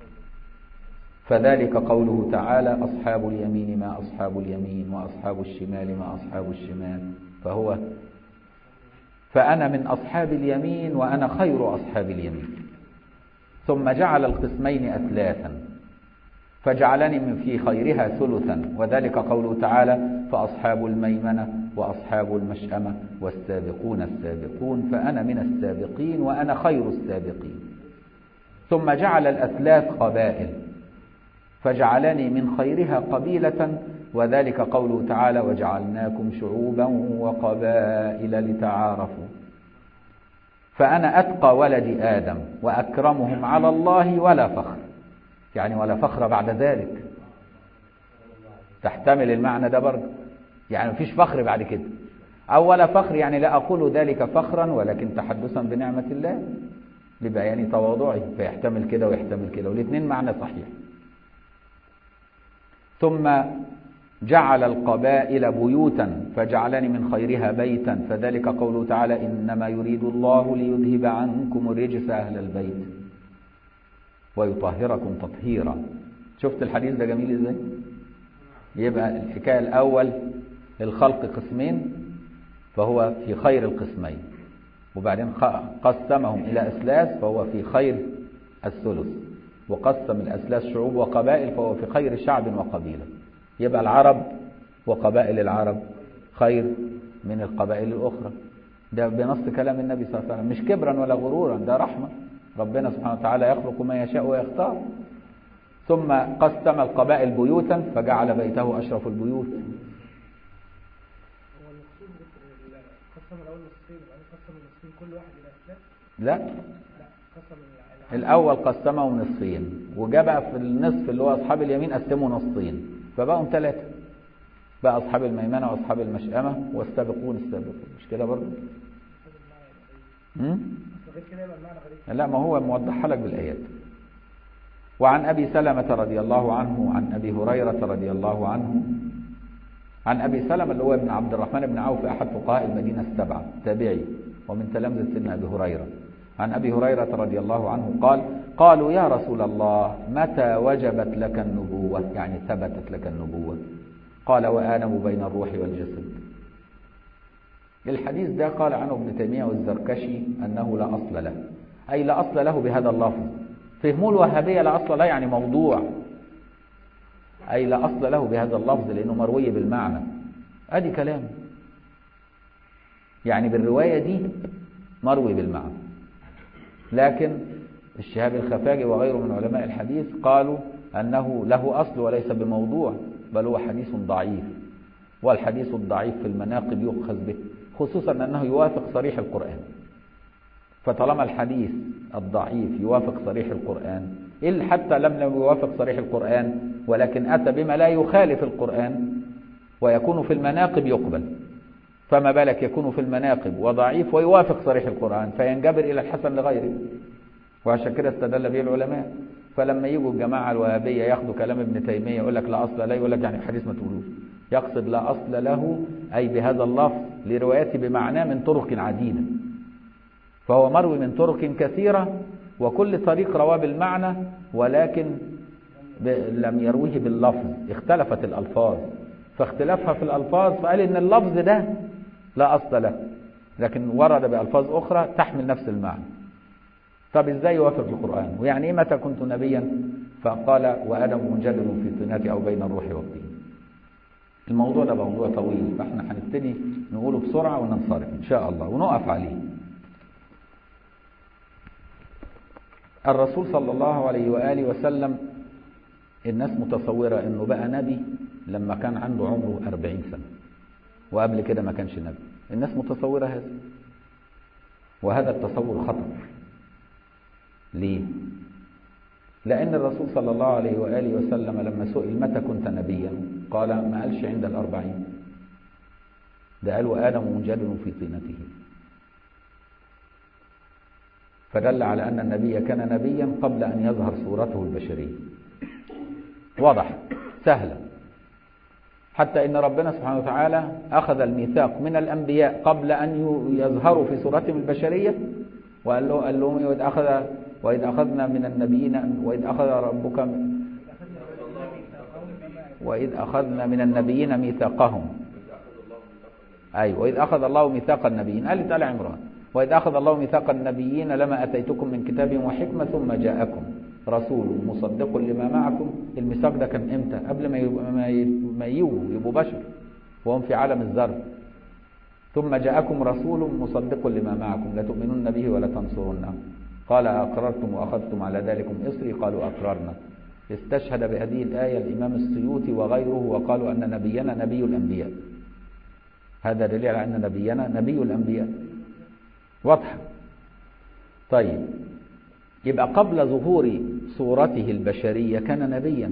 فذلك قوله تعالى أصحاب اليمين ما أصحاب اليمين وأصحاب الشمال ما أصحاب الشمال فهو فأنا من أصحاب اليمين وأنا خير أصحاب اليمين ثم جعل القسمين أثلاثا فجعلني من في خيرها ثلثا وذلك قوله تعالى فأصحاب الميمنة وأصحاب المشأمة والسابقون السابقون فأنا من السابقين وأنا خير السابقين ثم جعل الأثلاث قبائل فجعلني من خيرها قبيلة وذلك قوله تعالى وجعلناكم شعوبا وقبائل لتعارفوا فأنا أتقى ولد آدم وأكرمهم على الله ولا فخر يعني ولا فخر بعد ذلك تحتمل المعنى ده برضه يعني مفيش فخر بعد كده أو ولا فخر يعني لا أقول ذلك فخرا ولكن تحدثا بنعمة الله لبيان تواضعه فيحتمل كده ويحتمل كده والاثنين معنى صحيح ثم جعل القبائل بيوتا فجعلني من خيرها بيتا فذلك قوله تعالى إنما يريد الله ليذهب عنكم الرجس أهل البيت ويطهركم تطهيرا شفت الحديث ده جميل ازاي يبقى الحكاية الأول الخلق قسمين فهو في خير القسمين وبعدين قسمهم إلى أسلاس فهو في خير الثلث وقسم الأسلاس شعوب وقبائل فهو في خير شعب وقبيلة يبقى العرب وقبائل العرب خير من القبائل الأخرى ده بنص كلام النبي صلى الله عليه وسلم مش كبرا ولا غرورا ده رحمة ربنا سبحانه وتعالى يخلق ما يشاء ويختار ثم قسم القبائل بيوتا فجعل بيته أشرف البيوت هو المقصود قسم الاول نصفين وبعدين قسم النصفين كل واحد الى اثلاث لا لا قسم الع- الأول قسمهم نصفين وجاء بقى في النصف اللي هو أصحاب اليمين قسموا نصين فبقوا ثلاثة بقى أصحاب الميمنة وأصحاب المشأمة والسابقون السابقون مش كده برضه؟ امم أصل غير كده يبقى المعنى غريب لا ما هو موضحها لك بالآيات وعن أبي سلمة رضي الله عنه عن أبي هريرة رضي الله عنه عن أبي سلمة اللي هو ابن عبد الرحمن بن عوف أحد فقهاء المدينة السبعة تابعي ومن تلامذة سيدنا أبي هريرة عن أبي هريرة رضي الله عنه قال قالوا يا رسول الله متى وجبت لك النبوة يعني ثبتت لك النبوة قال وآدم بين الروح والجسد الحديث ده قال عنه ابن تيمية والزركشي أنه لا أصل له أي لا أصل له بهذا اللفظ فهموا الوهابية لا أصل له يعني موضوع أي لا أصل له بهذا اللفظ لأنه مروي بالمعنى أدي كلام يعني بالرواية دي مروي بالمعنى لكن الشهاب الخفاجي وغيره من علماء الحديث قالوا أنه له أصل وليس بموضوع بل هو حديث ضعيف والحديث الضعيف في المناقب يؤخذ به خصوصا أنه يوافق صريح القرآن فطالما الحديث الضعيف يوافق صريح القرآن إلا حتى لم لم يوافق صريح القرآن ولكن أتى بما لا يخالف القرآن ويكون في المناقب يقبل فما بالك يكون في المناقب وضعيف ويوافق صريح القرآن فينجبر إلى الحسن لغيره وعشان كده استدل به العلماء فلما يجوا الجماعة الوهابية ياخدوا كلام ابن تيمية يقول لك لا أصل له يقول لك يعني الحديث ما تقولوش يقصد لا أصل له أي بهذا اللفظ لروايته بمعناه من طرق عديدة فهو مروي من طرق كثيرة وكل طريق رواه بالمعنى ولكن ب... لم يرويه باللفظ اختلفت الألفاظ فاختلافها في الألفاظ فقال إن اللفظ ده لا أصل له لكن ورد بألفاظ أخرى تحمل نفس المعنى طب ازاي يوافق القرآن ويعني ايه متى كنت نبيا فقال وآدم منجدل في طينته أو بين الروح والطين الموضوع ده موضوع طويل فاحنا هنبتدي نقوله بسرعة وننصرف إن شاء الله ونقف عليه الرسول صلى الله عليه وآله وسلم الناس متصورة انه بقى نبي لما كان عنده عمره أربعين سنة وقبل كده ما كانش نبي الناس متصورة هذا وهذا التصور خطأ ليه لأن الرسول صلى الله عليه وآله وسلم لما سئل متى كنت نبيا قال ما قالش عند الأربعين ده قال وآدم منجدل في طينته فدل على أن النبي كان نبيا قبل أن يظهر صورته البشرية واضح سهلة حتى إن ربنا سبحانه وتعالى أخذ الميثاق من الأنبياء قبل أن يظهروا في صورتهم البشرية وقال له قال لهم وإذ أخذ وإذ أخذنا من النبيين وإذ أخذ ربك وإذ أخذنا من النبيين ميثاقهم أيوة وإذ أخذ الله ميثاق النبيين قالت آل عمران وإذ أخذ الله ميثاق النبيين لما أتيتكم من كتاب وحكمة ثم جاءكم رسول مصدق لما معكم الميثاق ده كان إمتى قبل ما يبقى ما ما يجوا يبقوا بشر وهم في عالم الذر ثم جاءكم رسول مصدق لما معكم لتؤمنن به ولا تنصرنه قال أقررتم وأخذتم على ذلكم إصري قالوا أقررنا استشهد بهذه الآية الإمام السيوطي وغيره وقالوا أن نبينا نبي الأنبياء هذا دليل على أن نبينا نبي الأنبياء واضحة طيب يبقى قبل ظهور صورته البشرية كان نبيا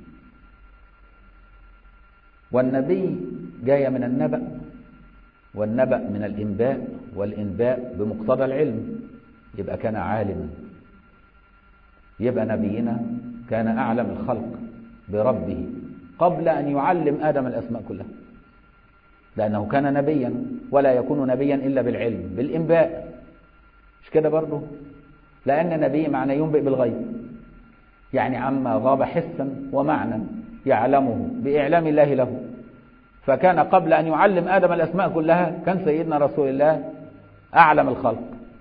والنبي جاي من النبأ والنبأ من الإنباء والإنباء بمقتضى العلم يبقى كان عالما يبقى نبينا كان أعلم الخلق بربه قبل أن يعلم آدم الأسماء كلها لأنه كان نبيا ولا يكون نبيا إلا بالعلم بالإنباء مش كده برضه لأن نبي معنى ينبئ بالغيب يعني عما غاب حسا ومعنى يعلمه بإعلام الله له فكان قبل أن يعلم آدم الأسماء كلها كان سيدنا رسول الله أعلم الخلق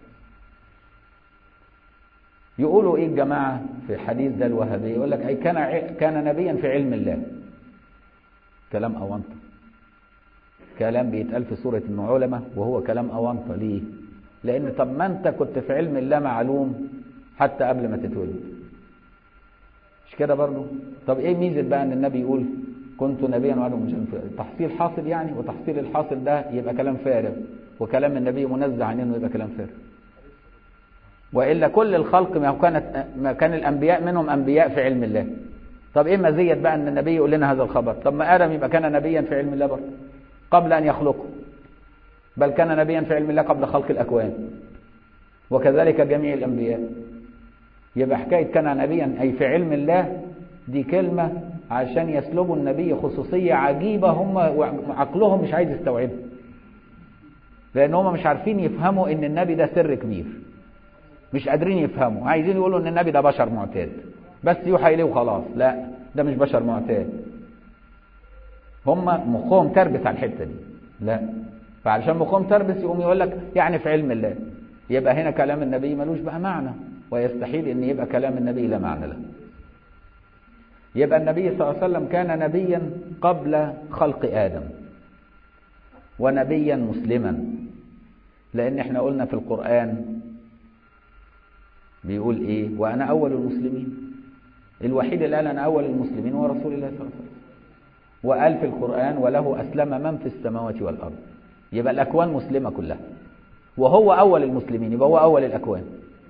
يقولوا إيه الجماعة في الحديث ده الوهابي يقول لك أي كان كان نبيا في علم الله كلام أونطة كلام بيتقال في سورة النعولمة وهو كلام أونطة ليه لأن طب ما أنت كنت في علم الله معلوم حتى قبل ما تتولد مش كده برضه طب ايه ميزه بقى ان النبي يقول كنت نبيا وعلم تحصيل حاصل يعني وتحصيل الحاصل ده يبقى كلام فارغ وكلام النبي منزه عن انه يبقى كلام فارغ والا كل الخلق ما كانت ما كان الانبياء منهم انبياء في علم الله طب ايه مزيه بقى ان النبي يقول لنا هذا الخبر طب ما ادم يبقى كان نبيا في علم الله برضه قبل ان يخلقه بل كان نبيا في علم الله قبل خلق الاكوان وكذلك جميع الانبياء يبقى حكايه كان نبيا اي في علم الله دي كلمه عشان يسلبوا النبي خصوصيه عجيبه هم عقلهم مش عايز يستوعبها لان هم مش عارفين يفهموا ان النبي ده سر كبير مش قادرين يفهموا عايزين يقولوا ان النبي ده بشر معتاد بس يوحى اليه وخلاص لا ده مش بشر معتاد هم مخهم تربس على الحته دي لا فعلشان مخهم تربس يقوم يقول لك يعني في علم الله يبقى هنا كلام النبي ملوش بقى معنى ويستحيل ان يبقى كلام النبي لا معنى له يبقى النبي صلى الله عليه وسلم كان نبيا قبل خلق ادم ونبيا مسلما لان احنا قلنا في القران بيقول ايه وانا اول المسلمين الوحيد اللي قال انا اول المسلمين هو رسول الله صلى الله عليه وسلم وقال في القران وله اسلم من في السماوات والارض يبقى الاكوان مسلمه كلها وهو اول المسلمين يبقى هو اول الاكوان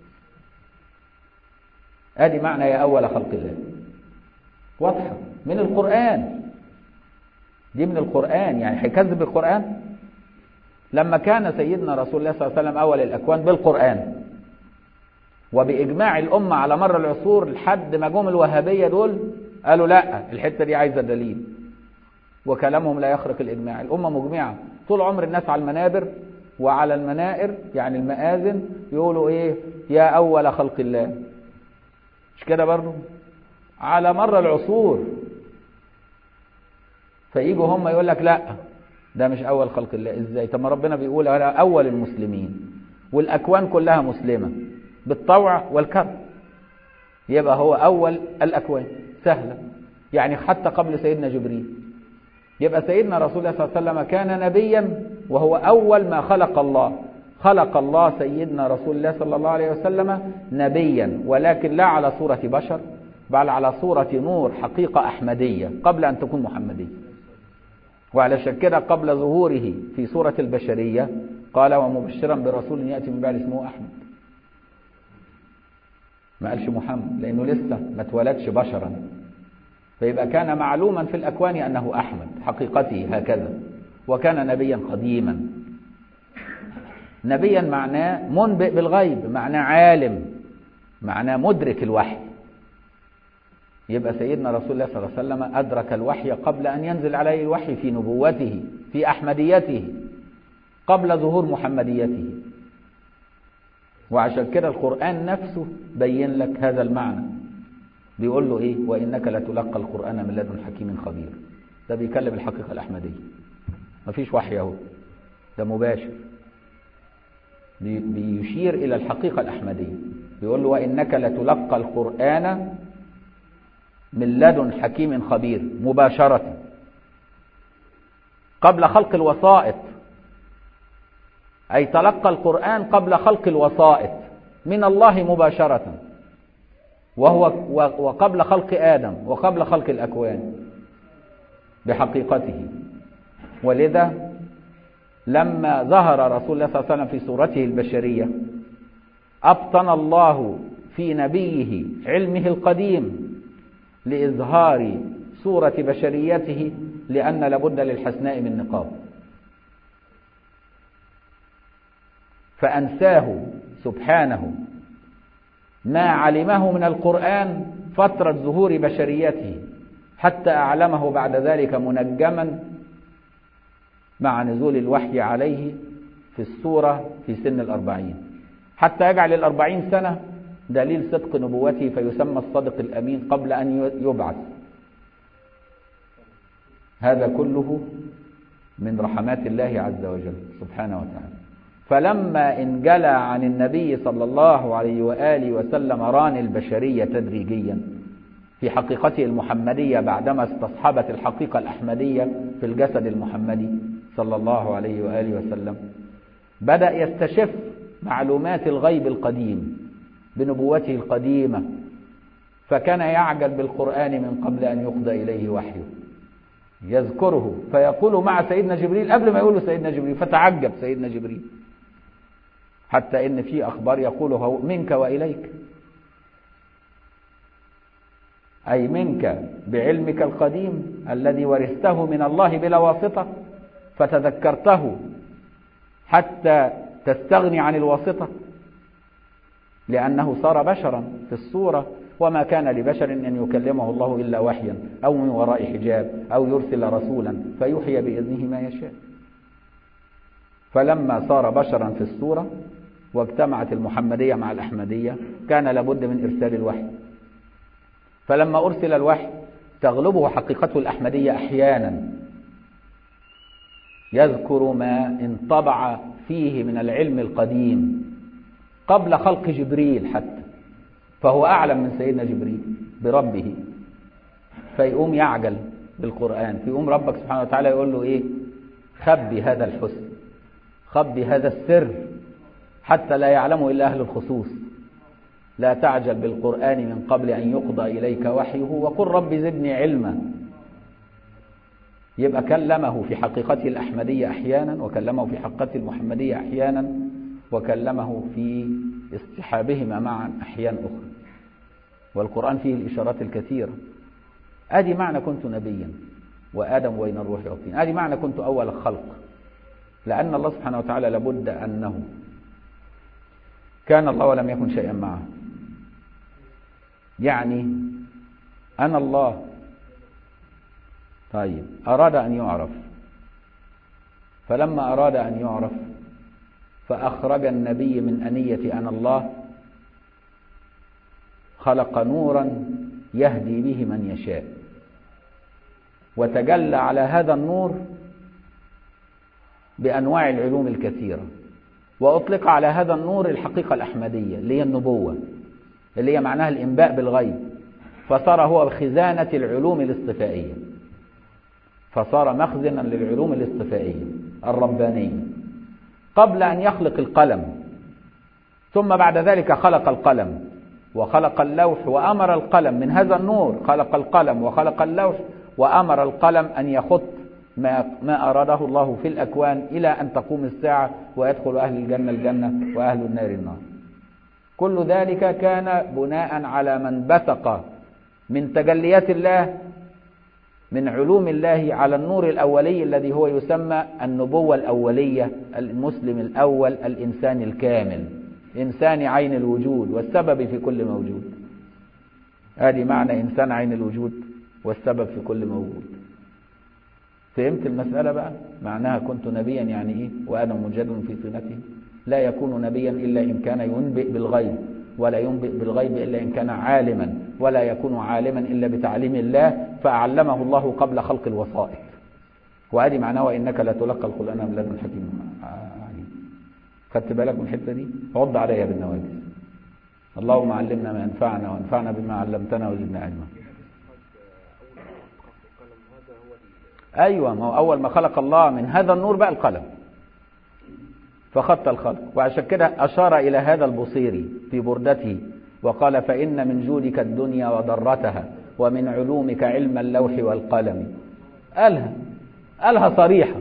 ادي معنى يا اول خلق الله واضحه من القران دي من القران يعني هيكذب القران لما كان سيدنا رسول الله صلى الله عليه وسلم اول الاكوان بالقران وبإجماع الأمة على مر العصور لحد ما جم الوهابية دول قالوا لا الحتة دي عايزة دليل وكلامهم لا يخرق الإجماع الأمة مجمعة طول عمر الناس على المنابر وعلى المنائر يعني المآذن يقولوا إيه يا أول خلق الله مش كده برضو على مر العصور فييجوا هم يقول لك لا ده مش أول خلق الله إزاي طب ما ربنا بيقول أنا أول المسلمين والأكوان كلها مسلمة بالطوع والكرم يبقى هو أول الأكوان سهلة يعني حتى قبل سيدنا جبريل يبقى سيدنا رسول الله صلى الله عليه وسلم كان نبيا وهو أول ما خلق الله خلق الله سيدنا رسول الله صلى الله عليه وسلم نبيا ولكن لا على صورة بشر بل على صورة نور حقيقة أحمدية قبل أن تكون محمدية وعلشان كده قبل ظهوره في صورة البشرية قال ومبشرا برسول يأتي من بعد اسمه أحمد ما قالش محمد لأنه لسه ما اتولدش بشرا فيبقى كان معلوما في الأكوان أنه أحمد حقيقته هكذا وكان نبيا قديما نبيا معناه منبئ بالغيب معناه عالم معناه مدرك الوحي يبقى سيدنا رسول الله صلى الله عليه وسلم أدرك الوحي قبل أن ينزل عليه الوحي في نبوته في أحمديته قبل ظهور محمديته وعشان كده القرآن نفسه بين لك هذا المعنى بيقول له ايه وانك لتلقى القرآن من لدن حكيم خبير ده بيكلم الحقيقة الأحمدية مفيش وحي اهو ده مباشر بيشير إلى الحقيقة الأحمدية بيقول له وإنك لتلقى القرآن من لدن حكيم خبير مباشرة قبل خلق الوسائط أي تلقى القرآن قبل خلق الوسائط من الله مباشرة وهو وقبل خلق آدم وقبل خلق الأكوان بحقيقته ولذا لما ظهر رسول الله صلى الله عليه وسلم في صورته البشرية أبطن الله في نبيه علمه القديم لإظهار صورة بشريته لأن لابد للحسناء من نقاب فأنساه سبحانه ما علمه من القرآن فترة ظهور بشريته حتى أعلمه بعد ذلك منجما مع نزول الوحي عليه في السورة في سن الأربعين حتى يجعل الأربعين سنة دليل صدق نبوته فيسمى الصادق الأمين قبل أن يبعث هذا كله من رحمات الله عز وجل سبحانه وتعالى فلما انجلى عن النبي صلى الله عليه وآله وسلم ران البشرية تدريجيا في حقيقته المحمدية بعدما استصحبت الحقيقة الأحمدية في الجسد المحمدي صلى الله عليه وآله وسلم بدأ يستشف معلومات الغيب القديم بنبوته القديمة فكان يعجل بالقرآن من قبل أن يقضى إليه وحيه يذكره فيقول مع سيدنا جبريل قبل ما يقول سيدنا جبريل فتعجب سيدنا جبريل حتى ان في اخبار يقوله منك واليك اي منك بعلمك القديم الذي ورثته من الله بلا واسطه فتذكرته حتى تستغني عن الواسطه لانه صار بشرا في الصوره وما كان لبشر ان يكلمه الله الا وحيا او من وراء حجاب او يرسل رسولا فيوحي باذنه ما يشاء فلما صار بشرا في الصوره واجتمعت المحمديه مع الاحمديه كان لابد من ارسال الوحي فلما ارسل الوحي تغلبه حقيقته الاحمديه احيانا يذكر ما انطبع فيه من العلم القديم قبل خلق جبريل حتى فهو أعلم من سيدنا جبريل بربه فيقوم يعجل بالقرآن فيقوم ربك سبحانه وتعالى يقول له إيه خبي هذا الحسن خبي هذا السر حتى لا يعلمه إلا أهل الخصوص لا تعجل بالقرآن من قبل أن يقضى إليك وحيه وقل رب زدني علما يبقى كلمه في حقيقته الأحمدية أحيانا وكلمه في حقيقته المحمدية أحيانا وكلمه في اصطحابهما معا أحيان أخرى والقرآن فيه الإشارات الكثيرة أدي معنى كنت نبيا وآدم بين الروح والطين أدي معنى كنت أول خلق لأن الله سبحانه وتعالى لابد أنه كان الله ولم يكن شيئا معه يعني أنا الله طيب أراد أن يعرف فلما أراد أن يعرف فأخرج النبي من أنية أنا الله خلق نورا يهدي به من يشاء وتجلى على هذا النور بأنواع العلوم الكثيرة وأطلق على هذا النور الحقيقة الأحمدية اللي هي النبوة اللي هي معناها الإنباء بالغيب فصار هو خزانة العلوم الاصطفائية فصار مخزنا للعلوم الاصطفائية الربانية قبل أن يخلق القلم ثم بعد ذلك خلق القلم وخلق اللوح وأمر القلم من هذا النور خلق القلم وخلق اللوح وأمر القلم أن يخط ما, ما أراده الله في الأكوان إلى أن تقوم الساعة ويدخل أهل الجنة الجنة وأهل النار النار كل ذلك كان بناء على من بثق من تجليات الله من علوم الله على النور الأولي الذي هو يسمى النبوة الأولية المسلم الأول الإنسان الكامل إنسان عين الوجود والسبب في كل موجود هذه معنى إنسان عين الوجود والسبب في كل موجود فهمت المسألة بقى معناها كنت نبيا يعني إيه وأنا مجد في طينته لا يكون نبيا إلا إن كان ينبئ بالغيب ولا ينبئ بالغيب إلا إن كان عالما ولا يكون عالما إلا بتعليم الله فأعلمه الله قبل خلق الوسائط وأدي معناه وإنك لتلقى القرآن من لدن حكيم خدت بالك من الحته دي عض عليها بالنواجذ اللهم علمنا ما ينفعنا وانفعنا بما علمتنا وزدنا علما ايوه ما هو اول ما خلق الله من هذا النور بقى القلم فخط الخلق وعشان كده اشار الى هذا البصيري في بردته وقال فان من جودك الدنيا وضرتها ومن علومك علم اللوح والقلم قالها قالها صريحه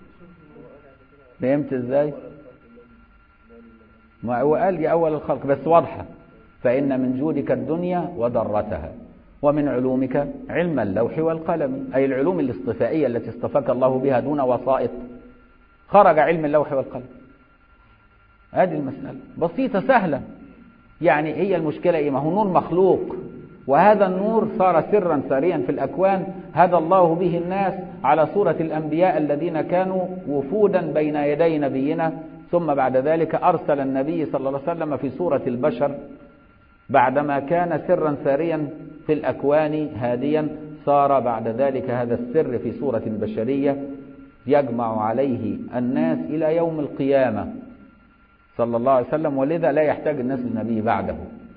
فهمت ازاي ما هو قال دي اول الخلق بس واضحه فان من جودك الدنيا وضرتها ومن علومك علم اللوح والقلم أي العلوم الاصطفائية التي اصطفاك الله بها دون وسائط خرج علم اللوح والقلم هذه المسألة بسيطة سهلة يعني هي المشكلة إيه ما هو نور مخلوق وهذا النور صار سرا ساريا في الأكوان هدى الله به الناس على صورة الأنبياء الذين كانوا وفودا بين يدي نبينا ثم بعد ذلك أرسل النبي صلى الله عليه وسلم في صورة البشر بعدما كان سرا ساريا في الأكوان هاديا صار بعد ذلك هذا السر في صورة بشرية يجمع عليه الناس إلى يوم القيامة صلى الله عليه وسلم ولذا لا يحتاج الناس للنبي بعده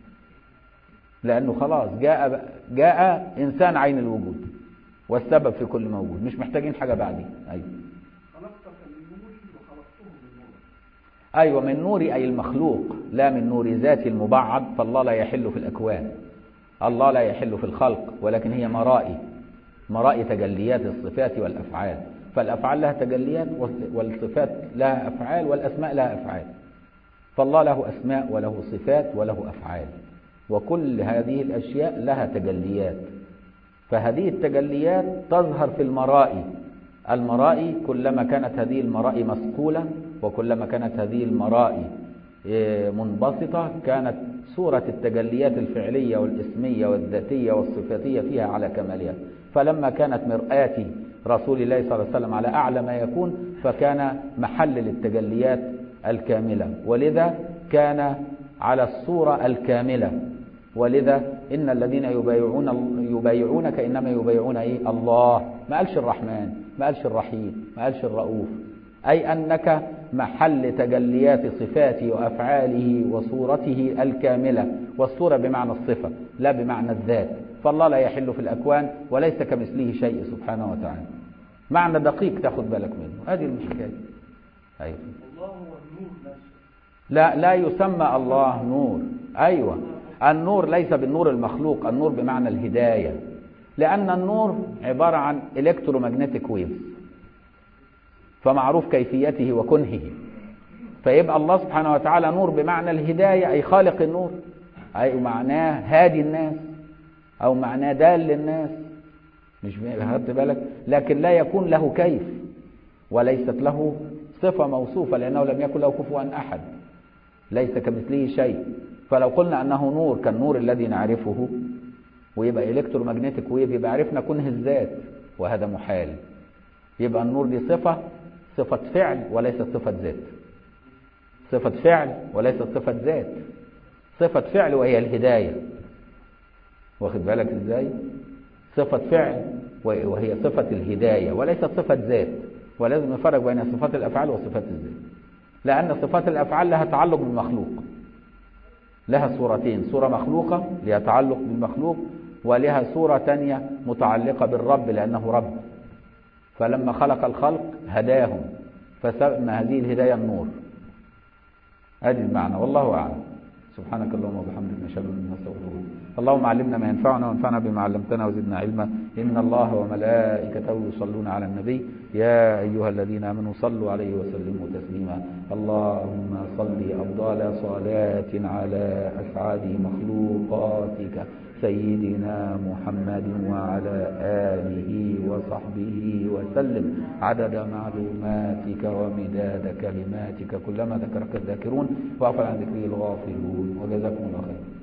لأنه خلاص جاء جاء إنسان عين الوجود والسبب في كل موجود مش محتاجين حاجة بعديه أيوه خلقتك من نور وخلقته من نور أيوة من نور أي المخلوق لا من نور ذات المبعض فالله لا يحل في الأكوان الله لا يحل في الخلق ولكن هي مرائي مرائي تجليات الصفات والأفعال فالأفعال لها تجليات والصفات لها أفعال والأسماء لها أفعال فالله له أسماء وله صفات وله أفعال وكل هذه الأشياء لها تجليات فهذه التجليات تظهر في المرائي المرائي كلما كانت هذه المرائي مسكولة وكلما كانت هذه المرائي منبسطة كانت صورة التجليات الفعلية والاسمية والذاتية والصفاتية فيها على كمالها فلما كانت مرآة رسول الله صلى الله عليه وسلم على أعلى ما يكون فكان محل للتجليات الكاملة ولذا كان على الصورة الكاملة ولذا إن الذين يبايعون يبايعونك إنما يبايعون إيه الله ما قالش الرحمن ما قالش الرحيم ما قالش الرؤوف أي أنك محل تجليات صفاته وأفعاله وصورته الكاملة والصورة بمعنى الصفة لا بمعنى الذات فالله لا يحل في الأكوان وليس كمثله شيء سبحانه وتعالى معنى دقيق تاخد بالك منه هذه المشكلة أيوة. الله هو النور نفسه لا لا يسمى الله نور أيوة النور ليس بالنور المخلوق النور بمعنى الهداية لأن النور عبارة عن الكترومagnetic ويفز فمعروف كيفيته وكنهه فيبقى الله سبحانه وتعالى نور بمعنى الهداية أي خالق النور أي معناه هادي الناس أو معناه دال للناس مش خدت بالك لكن لا يكون له كيف وليست له صفة موصوفة لأنه لم يكن له كفوا أحد ليس كمثله شيء فلو قلنا أنه نور كالنور الذي نعرفه ويبقى الكترومagnetic ويف يبقى عرفنا كنه الذات وهذا محال يبقى النور دي صفة صفة فعل وليست صفة ذات صفة فعل وليست صفة ذات صفة فعل وهي الهداية واخد بالك ازاي صفة فعل وهي صفة الهداية وليست صفة ذات ولازم نفرق بين صفات الأفعال وصفات الذات لأن صفات الأفعال لها تعلق بالمخلوق لها صورتين صورة مخلوقة لها تعلق بالمخلوق ولها صورة تانية متعلقة بالرب لأنه رب فلما خلق الخلق هداهم فسمى هذه الهداية النور هذه المعنى والله أعلم سبحانك اللهم وبحمدك نشهد ان لا نستغفرك اللهم علمنا ما ينفعنا وانفعنا بما علمتنا وزدنا علما ان الله وملائكته يصلون على النبي يا ايها الذين امنوا صلوا عليه وسلموا تسليما اللهم صل افضل صلاه على اسعد مخلوقاتك سيدنا محمد وعلى آله وصحبه وسلم عدد معلوماتك ومداد كلماتك كلما ذكرك الذاكرون واغفر عن ذكره الغافلون وجزاكم الله خيرا